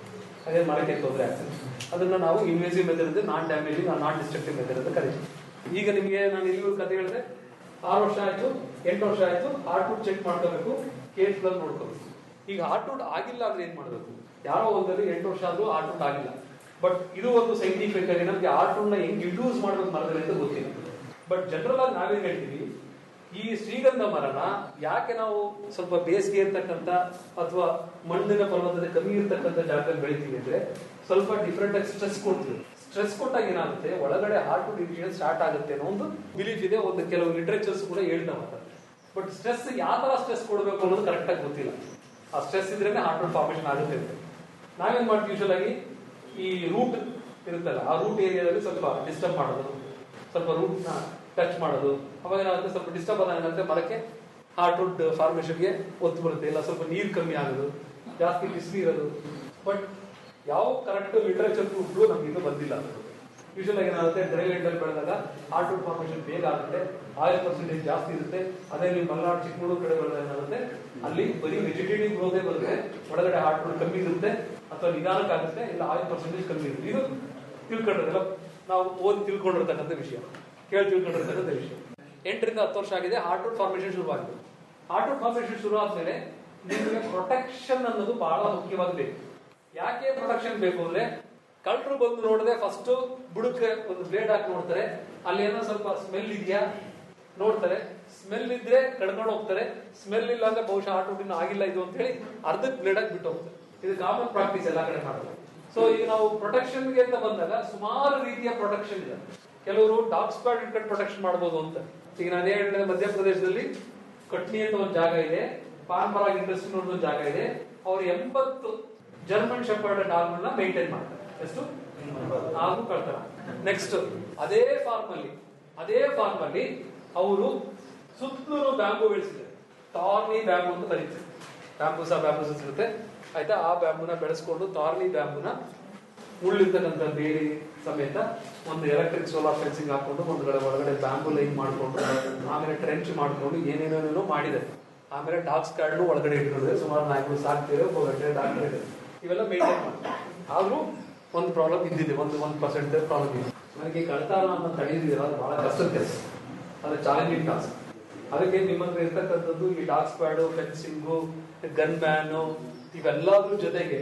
ಅದೇ ಮರಕ್ಕೆ ತೊಂದರೆ ಆಗ್ತದೆ ಅದನ್ನ ನಾವು invasive method non damaging non destructive method ಅಂತ ಕರಿತೀವಿ ಈಗ ನಿಮಗೆ ನಾನು ಇಲ್ಲಿ ಕತೆ ಹೇಳಿದೆ ಆರು ವರ್ಷ ಆಯ್ತು ಎಂಟು ವರ್ಷ ಆಯ್ತು ಹಾರ್ಟ್ ಚೆಕ್ ಮಾಡ್ಕೋಬೇಕು ಕೇಸ್ ಪ್ಲಸ್ ನೋಡ್ಕೋಬೇಕು ಈಗ ಹಾರ್ಟ್ ಆಗಿಲ್ಲ ಅಂದ್ರೆ ಏನ್ ಮಾಡಬೇಕು ಯಾರೋ ಒಂದಲ್ಲಿ ಎಂಟು ವರ್ಷ ಆದ್ರೂ ಹಾರ್ಟ್ ಆಗಿಲ್ಲ ಬಟ್ ಇದು ಒಂದು ಸೈಂಟಿಫಿಕ್ ಆಗಿ ನಮ್ಗೆ ಹಾರ್ಟ್ ನ ಹೆಂಗ್ ಯೂಸ್ ಮಾಡ್ಬೇಕು ಮರದಲ್ಲಿ ಅಂತ ಗೊತ್ತಿಲ್ಲ ಬಟ್ ಜನರಲ್ ಆಗಿ ನಾವೇನ್ ಹೇಳ್ತೀವಿ ಈ ಶ್ರೀಗಂಧ ಮರನ ಯಾಕೆ ನಾವು ಸ್ವಲ್ಪ ಬೇಸಿಗೆ ಇರ್ತಕ್ಕಂಥ ಅಥವಾ ಮಣ್ಣಿನ ಪರ್ವತದ ಕಮ್ಮಿ ಇರ್ತಕ್ಕಂಥ ಜಾಗದಲ್ಲಿ ಬೆಳಿತೀವಿ ಅಂದ್ರೆ ಸ್ವಲ್ಪ ಡಿಫ್ರೆಂಟ್ ಆಗಿ ಸ್ಟ್ರೆಸ್ ಕೊಡ್ತೀವಿ ಸ್ಟ್ರೆಸ್ ಕೊಟ್ಟಾಗ ಏನಾಗುತ್ತೆ ಒಳಗಡೆ ಹಾರ್ಟ್ ಡಿವಿಷನ್ ಸ್ಟಾರ್ಟ್ ಆಗುತ್ತೆ ಅನ್ನೋ ಒಂದು ಬಿಲೀಫ್ ಇದೆ ಒಂದು ಕೆಲವು ಲಿಟರೇಚರ್ಸ್ ಕೂಡ ಹೇಳ್ತಾ ಮಾತಾರೆ ಬಟ್ ಸ್ಟ್ರೆಸ್ ಯಾವ ತರ ಸ್ಟ್ರೆಸ್ ಕೊಡಬೇಕು ಅನ್ನೋದು ಕರೆಕ್ಟ್ ಆಗಿ ಗೊತ್ತಿಲ್ಲ ಆ ಸ್ಟ್ರೆಸ್ ಇದ್ರೇನೆ ಹಾರ್ಟ್ ಫಾರ್ಮೇಶನ್ ಆಗುತ್ತೆ ಅಂತ ನಾವೇನ್ ಮಾಡ್ತೀವಿ ಯೂಶಲ್ ಆಗಿ ಈ ರೂಟ್ ಇರುತ್ತಲ್ಲ ಆ ರೂಟ್ ಏರಿಯಾದಲ್ಲಿ ಸ್ವಲ್ಪ ಡಿಸ್ಟರ್ಬ್ ಮಾಡೋದು ಸ್ವಲ್ಪ ರೂಟ್ ನ ಟಚ್ ಮಾಡೋದು ಅವಾಗ ಏನಾಗುತ್ತೆ ಸ್ವಲ್ಪ ಡಿಸ್ಟರ್ಬ್ ಆದಾಗ ಏನಾಗುತ್ತೆ ಮರಕ್ಕೆ ಹಾರ್ಟ್ ವುಡ್ ಫಾರ್ಮೇಶನ್ಗೆ ಒತ್ತು ಬರುತ್ತೆ ಇಲ್ಲ ಸ್ವಲ್ಪ ನೀರು ಕಮ್ಮಿ ಆಗೋದು ಜಾಸ್ತಿ ಬಿಸಿಲು ಇರೋದು ಬಟ್ ಯಾವ ಕರೆಕ್ಟ್ ಲಿಟರೇಚರ್ ಪ್ರೂಫ್ಗಳು ನಮ್ಗೆ ಇನ್ನೂ ಬಂದಿಲ್ಲ ಯೂಶಲ್ ಆಗಿ ಏನಾಗುತ್ತೆ ಡ್ರೈ ಲ್ಯಾಂಡ್ ಅಲ್ಲಿ ಬೆಳೆದಾಗ ಹಾರ್ಟ್ ವುಡ್ ಫಾರ್ಮೇಶನ್ ಬೇಗ ಆಗುತ್ತೆ ಆಯಿಲ್ ಪರ್ಸೆಂಟೇಜ್ ಜಾಸ್ತಿ ಇರುತ್ತೆ ಅದೇ ನೀವು ಮಲೆನಾಡು ಚಿಕ್ಕಮಗಳೂರು ಕಡೆ ಬೆಳೆದಾಗ ಏನಾಗುತ್ತೆ ಅಲ್ಲಿ ಬರೀ ವೆಜಿಟೇಟಿವ್ ಗ್ರೋದೇ ಬರುತ್ತೆ ಒಳಗಡೆ ಹಾರ್ಟ್ ವುಡ್ ಕಮ್ಮಿ ಇರುತ್ತೆ ಅಥವಾ ನಿಧಾನಕ್ಕೆ ಆಗುತ್ತೆ ಇಲ್ಲ ಆಯಿಲ್ ಪರ್ಸೆಂಟೇಜ್ ಕಮ್ಮಿ ಇರುತ್ತೆ ಇದು ತಿಳ್ಕೊಂಡಿರೋದಿಲ್ಲ ನಾವು ಓದಿ ತಿಳ್ಕೊಂಡಿರ್ತಕ್ಕಂಥ ವಿಷಯ ಕೇಳಿ ತಿಳ್ಕೊಂಡಿರ್ತಕ್ಕಂಥ ವಿಷಯ ಎಂಟರಿಂದ ಹತ್ತು ವರ್ಷ ಆಗಿದೆ ಹಾರ್ಟ್ ವುಡ್ ಫಾರ್ಮೇಶನ್ ಶುರುವಾಗಿದೆ ಹಾರ್ಟ್ ವುಡ್ ಫಾರ್ಮೇಶನ್ ಶುರು ಆದ್ಮೇಲೆ ನಿಮಗೆ ಪ್ರೊಟೆಕ್ಷನ್ ಅನ್ನೋದು ಬಹಳ ಮುಖ್ಯವಾಗಿ ಬೇಕು ಯಾಕೆ ಪ್ರೊಟೆಕ್ಷನ್ ಬೇಕು ಅಂದ್ರೆ ಕಳ್ಳರು ಬಂದು ನೋಡದೆ ಫಸ್ಟ್ ಬುಡಕ್ಕೆ ಒಂದು ಬ್ಲೇಡ್ ಹಾಕಿ ನೋಡ್ತಾರೆ ಅಲ್ಲಿ ಏನೋ ಸ್ವಲ್ಪ ಸ್ಮೆಲ್ ಇದೆಯಾ ನೋಡ್ತಾರೆ ಸ್ಮೆಲ್ ಇದ್ರೆ ಕಡ್ಕೊಂಡು ಹೋಗ್ತಾರೆ ಸ್ಮೆಲ್ ಇಲ್ಲ ಅಂದ್ರೆ ಬಹುಶಃ ಹಾರ್ಟ್ ವುಡ್ ಆಗಿಲ್ಲ ಇದು ಅಂತ ಹೇಳಿ ಅರ್ಧಕ್ಕೆ ಬ್ಲೇಡ್ ಆಗಿ ಬಿಟ್ಟು ಹೋಗ್ತಾರೆ ಇದು ಕಾಮನ್ ಪ್ರಾಕ್ಟೀಸ್ ಎಲ್ಲಾ ಕಡೆ ಮಾಡೋದು ಸೊ ಈಗ ನಾವು ಪ್ರೊಟೆಕ್ಷನ್ ಗೆ ಅಂತ ಬಂದಾಗ ಸುಮಾರು ರೀತಿಯ ಪ್ರೊಟೆಕ್ಷನ್ ಇದೆ ಕೆಲವರು ಡಾಗ್ ಸ್ಪಾಟ್ ಇಟ್ಕೊಂಡು ಪ್ರೊಟೆಕ್ಷನ್ ಮಾಡಬಹುದು ಅಂತ ಈಗ ನಾನು ಹೇಳಿದ್ರೆ ಮಧ್ಯಪ್ರದೇಶದಲ್ಲಿ ಕಟ್ನಿ ಅಂತ ಒಂದು ಜಾಗ ಇದೆ ಪಾರ್ಮರಾಗ್ ಇಂಡಸ್ಟ್ರಿ ಅನ್ನೋ ಒಂದು ಜಾಗ ಇದೆ ಅವ್ರು ಎಂಬತ್ತು ಜರ್ಮನ್ ಶೆಪರ್ಡ್ ಡಾಗ್ಗಳನ್ನ ಮೇಂಟೈನ್ ಮಾಡ್ತಾರೆ ಎಷ್ಟು ಹಾಗೂ ಕಳ್ತಾರ ನೆಕ್ಸ್ಟ್ ಅದೇ ಫಾರ್ಮ್ ಅಲ್ಲಿ ಅದೇ ಫಾರ್ಮ್ ಅಲ್ಲಿ ಅವರು ಸುತ್ತಲೂ ಬ್ಯಾಂಬು ಬೆಳೆಸಿದ್ದಾರೆ ಟಾರ್ನಿ ಬ್ಯಾಂಬು ಅಂತ ಕರೀತಾರೆ ಬ್ಯಾಂಬೂಸ ಬ್ಯಾಂಬೂಸಸ್ ಇರುತ್ತೆ ಆಯ್ತಾ ಆ ಬ್ಯಾಂಬುನ ಬೆಳೆಸ್ಕೊಂಡು ಟಾರ್ನಿ ಬ್ಯಾಂಬುನ ಮುಳ್ಳಿರ್ತಕ್ಕಂಥ ಬೇಲಿ ಸಮೇತ ಒಂದು ಎಲೆಕ್ಟ್ರಿಕ್ ಸೋಲಾರ್ ಫೆನ್ಸಿಂಗ್ ಹಾಕೊಂಡು ಒಂದು ಕಡೆ ಒಳಗಡೆ ಬ್ಯಾಂಬು ಲೈನ್ ಮಾಡ್ಕೊಂಡು ಆಮೇಲೆ ಟ್ರೆಂಚ್ ಮಾಡ್ಕೊಂಡು ಏನೇನೇನೇನೋ ಮಾಡಿದೆ ಆಮೇಲೆ ಡಾಗ್ಸ್ ಕಾರ್ಡ್ ಒಳಗಡೆ ಇಟ್ಕೊಂಡಿದೆ ಸುಮಾರು ನಾಲ್ಕು ಸಾಕ್ತಿದೆ ಒಬ್ಬ ಗಂಟೆ ಡಾಕ್ಟರ್ ಇದೆ ಇವೆಲ್ಲ ಮೇಂಟೈನ್ ಮಾಡ್ತಾರೆ ಆದ್ರೂ ಒಂದು ಪ್ರಾಬ್ಲಮ್ ಇದ್ದಿದೆ ಒಂದು ಒಂದು ಪರ್ಸೆಂಟ್ ಪ್ರಾಬ್ಲಮ್ ಇದೆ ನನಗೆ ಕಳ್ತಾರ ಅಂತ ತಡೆದಿದ್ದೀರ ಅದು ಬಹಳ ಕಷ್ಟದ ಕೆಲಸ ಅದು ಚಾಲೆಂಜಿಂಗ್ ಟಾಸ್ಕ್ ಅದಕ್ಕೆ ನಿಮ್ಮ ಹತ್ರ ಇರ್ತಕ್ಕಂಥದ್ದು ಈ dog squad fencing gun ban ಇವೆಲ್ಲದ್ರ ಜೊತೆಗೆ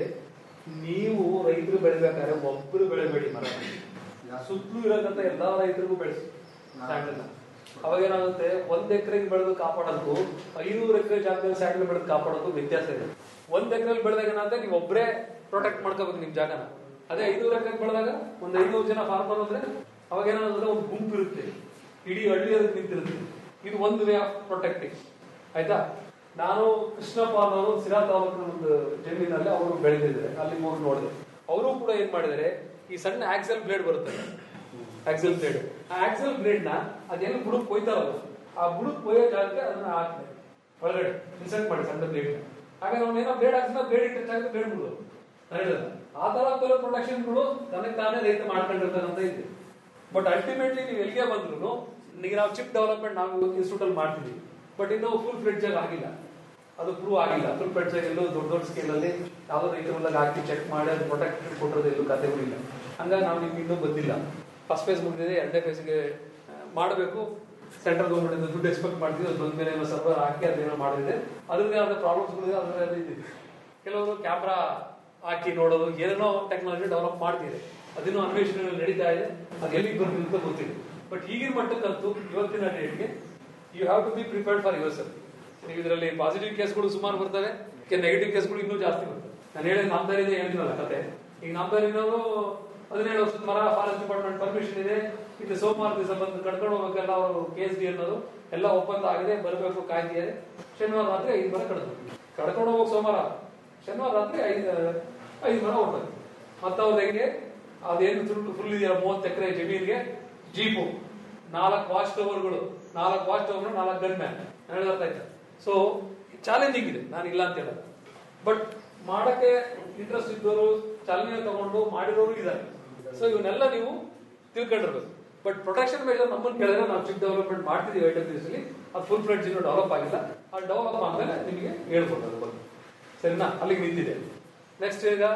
ನೀವು ರೈತರು ಬೆಳಿಬೇಕಾದ್ರೆ ಒಬ್ರು ಬೆಳಿಬೇಡಿ ಮರ ಸುತ್ತಲೂ ಇರೋದಂತ ಎಲ್ಲಾ ರೈತರಿಗೂ ಬೆಳೆಸಿ ಸ್ಯಾಂಡಲ್ ಅವಾಗ ಏನಾಗುತ್ತೆ ಒಂದ್ ಎಕರೆಗೆ ಬೆಳೆದು ಕಾಪಾಡೋದಕ್ಕೂ ಐನೂರು ಎಕರೆ ಜಾಗದಲ್ಲಿ ಸ್ಯಾಂಡಲ್ ಬೆಳೆದು ಕಾಪಾಡೋದು ವ್ಯತ್ಯಾಸ ಇದೆ ಒಂದ್ ಎಕರೆಲಿ ಬೆಳೆದಾಗ ಏನಾಗುತ್ತೆ ನೀವು ಒಬ್ಬರೇ ಪ್ರೊಟೆಕ್ಟ್ ಮಾಡ್ಕೋಬೇಕು ನಿಮ್ ಜಾಗನ ಅದೇ ಐನೂರು ಎಕರೆ ಬೆಳೆದಾಗ ಒಂದ್ ಐನೂರು ಜನ ಫಾರ್ಮರ್ ಅಂದ್ರೆ ಅವಾಗ ಏನಾಗುತ್ತೆ ಒಂದು ಗುಂಪು ಇರುತ್ತೆ ಇಡೀ ಹಳ್ಳಿ ಅದಕ್ಕೆ ನಿಂತಿರುತ್ತೆ ಇದು ಒಂದು ವೇ ಆಫ್ ಪ್ರೊಟೆಕ್ಟಿಂಗ್ ಆಯ್ತಾ ನಾನು ಕೃಷ್ಣಪ್ಪ ಅನ್ನೋರು ಸಿರಾ ತಾಲೂಕಿನ ಒಂದು ಜಮೀನಲ್ಲಿ ಅವರು ಬೆಳೆದಿದ್ದಾರೆ ಅಲ್ಲಿ ಮೂರು ನೋಡಿದೆ ಅವರು ಕೂಡ ಏನ್ ಮಾಡಿದ್ದಾರೆ ಈ ಸಣ್ಣ ಆಕ್ಸೆಲ್ ಬ್ಲೇಡ್ ಬರುತ್ತೆ ಆಕ್ಸೆಲ್ ಬ್ಲೇಡ್ ಆ ಆಕ್ಸೆಲ್ ಬ್ಲೇಡ್ ನ ಅದೇನು ಬುಡಕ್ ಕೊಯ್ತಾರಲ್ಲ ಆ ಬುಡಕ್ ಕೊಯ್ಯೋ ಜಾಗಕ್ಕೆ ಅದನ್ನ ಹಾಕ್ತಾರೆ ಒಳಗಡೆ ಇನ್ಸರ್ಟ್ ಮಾಡಿ ಸಣ್ಣ ಬ್ಲೇಡ್ ಆಗ ನಾವು ಏನೋ ಬ್ಲೇಡ್ ಹಾಕ್ಸಿದ್ರೆ ಬ್ಲೇಡ್ ಇಟ್ಟ ಜಾಗಕ್ಕೆ ಬ್ಲೇಡ್ ಬಿಡೋದು ಆ ತರ ಕೆಲವು ಪ್ರೊಡಕ್ಷನ್ಗಳು ತನಗೆ ತಾನೇ ರೈತ ಮಾಡ್ಕೊಂಡಿರ್ತಕ್ಕಂಥ ಇದೆ ಬಟ್ ಅಲ್ಟಿಮೇಟ್ಲಿ ನೀವು ಎಲ್ಲಿಗೆ ಬಂದ್ರು ಈಗ ನಾವು ಚಿಪ್ ಡೆವಲಪ್ಮೆಂಟ್ ನಾವು ಇನ್ಸ್ಟಿಟ್ಯೂಟ್ ಅಲ್ಲಿ ಮಾಡ್ತಿದ್ವಿ ಬಟ್ ಇನ್ನು ಫುಲ್ ಫ್ಲೆಡ್ಜ್ ಆಗಿ ಆಗಿಲ್ಲ ಅದು ಪ್ರೂವ್ ಆಗಿಲ್ಲ ಫುಲ್ ಫ್ಲೆಡ್ಜ್ ಆಗಿ ಎಲ್ಲೂ ದೊಡ್ಡ ದೊಡ್ಡ ಸ್ಕೇಲ್ ಅಲ್ಲಿ ಯಾವುದೋ ರೈತರೆಲ್ಲ ಹಾಕಿ ಚೆಕ್ ಮಾಡಿ ಅದು ಪ್ರೊಟೆಕ್ಟ್ ಕೊಟ್ಟಿರೋದು ಎಲ್ಲೂ ಕಥೆಗಳಿಲ್ಲ ಹಂಗಾಗಿ ನಾವು ನಿಮ್ಗೆ ಇನ್ನೂ ಬಂದಿಲ್ಲ ಫಸ್ಟ್ ಫೇಸ್ ಮುಗಿದಿದೆ ಎರಡನೇ ಫೇಸ್ಗೆ ಮಾಡಬೇಕು ಸೆಂಟ್ರಲ್ ಗೌರ್ಮೆಂಟ್ ದುಡ್ಡು ಎಕ್ಸ್ಪೆಕ್ಟ್ ಮಾಡ್ತೀವಿ ಅದು ಬಂದ್ಮೇಲೆ ಏನೋ ಸರ್ವರ್ ಹಾಕಿ ಅದೇನೋ ಮಾಡಿದೆ ಅದ್ರದ್ದೇ ಆದ ಪ್ರಾಬ್ಲಮ್ಸ್ಗಳಿದೆ ಅದರದೇ ಇದೆ ಕೆಲವರು ಕ್ಯಾಮ್ರಾ ಹಾಕಿ ನೋಡೋದು ಏನೇನೋ ಟೆಕ್ನಾಲಜಿ ಡೆವಲಪ್ ಮಾಡ್ತಿದೆ ಅದಿನ್ನೂ ಅನ್ವೇಷಣೆ ನಡೀತಾ ಇದೆ ಅದು ಎಲ್ಲಿಗೆ ಬರ್ತಿದೆ ಅಂತ ಗೊತ್ತಿಲ್ಲ ಬಟ್ ಈಗಿನ ಮಟ್ಟಕ್ಕಂತೂ ಇವತ್ತಿನ ಡೇಟ್ಗೆ you have to be prepared for yourself ನೀವು ಇದರಲ್ಲಿ ಪಾಸಿಟಿವ್ ಕೇಸ್ಗಳು ಸುಮಾರು ಬರ್ತವೆ ನೆಗೆಟಿವ್ ಕೇಸ್ಗಳು ಇನ್ನೂ ಜಾಸ್ತಿ ಬರ್ತವೆ ನಾನು ಹೇಳಿದ ನಾಮದಾರಿದೆ ಹೇಳ್ತೀನಲ್ಲ ಕತೆ ಈಗ ನಾಮದಾರಿನವರು ಹದಿನೇಳು ವರ್ಷದ ಮರ ಫಾರೆಸ್ಟ್ ಡಿಪಾರ್ಟ್ಮೆಂಟ್ ಪರ್ಮಿಷನ್ ಇದೆ ಇದು ಸೋಮವಾರ ದಿವಸ ಬಂದು ಕಡ್ಕೊಂಡು ಹೋಗ್ಬೇಕಲ್ಲ ಅವರು ಕೆ ಎಸ್ ಡಿ ಅನ್ನೋದು ಎಲ್ಲ ಒಪ್ಪಂದ ಆಗಿದೆ ಬರಬೇಕು ಕಾಯ್ದಿದೆ ಶನಿವಾರ ರಾತ್ರಿ ಐದು ಮರ ಕಡ್ದು ಕಡ್ಕೊಂಡು ಹೋಗೋಕೆ ಸೋಮವಾರ ಶನಿವಾರ ರಾತ್ರಿ ಐದು ಐದು ಮರ ಹೊರಟದು ಮತ್ತೆ ಅವ್ರಿಗೆ ಅದೇನು ಫುಲ್ ಇದೆಯಲ್ಲ ಮೂವತ್ತು ಎಕರೆ ಜಮೀನಿಗೆ ಜೀಪು ನಾಲ್ಕು ವಾಚ್ ಟವರ್ಗಳು ನಾಲ್ಕು ವಾಚ್ ಟವರ್ ನಾಲ್ಕು ಗನ್ ಮ್ಯಾನ್ ಹೇಳ್ತಾ ಇದ್ದ ಸೊ ಚಾಲೆಂಜಿಂಗ್ ಇದೆ ನಾನು ಇಲ್ಲ ಅಂತ ಹೇಳಲ್ಲ ಬಟ್ ಮಾಡಕ್ಕೆ ಇಂಟ್ರೆಸ್ಟ್ ಇದ್ದವರು ಚಾಲನೆ ತಗೊಂಡು ಮಾಡಿರೋರು ಇದ್ದಾರೆ ಸೊ ಇವನ್ನೆಲ್ಲ ನೀವು ತಿಳ್ಕೊಂಡಿರ್ಬೇಕು ಬಟ್ ಪ್ರೊಟೆಕ್ಷನ್ ಮೆಜರ್ ನಮ್ಮನ್ನು ಕೇಳಿದ್ರೆ ನಾವು ಚಿಪ್ ಡೆವಲಪ್ಮೆಂಟ್ ಮಾಡ್ತಿದ್ದೀವಿ ಐಟಮ್ ದಿವಸದಲ್ಲಿ ಅದು ಫುಲ್ ಫ್ಲೆಡ್ಜ್ ಇನ್ನೂ ಡೆವಲಪ್ ಆಗಿಲ್ಲ ಅದು ಡೆವಲಪ್ ಆದ್ಮೇಲೆ ನಿಮಗೆ ಹೇಳ್ಕೊಡೋದು ಬಗ್ಗೆ ಸರಿನಾ ಅಲ್ಲಿಗೆ ನಿಂತಿದೆ ನೆಕ್ಸ್ಟ್ ಈಗ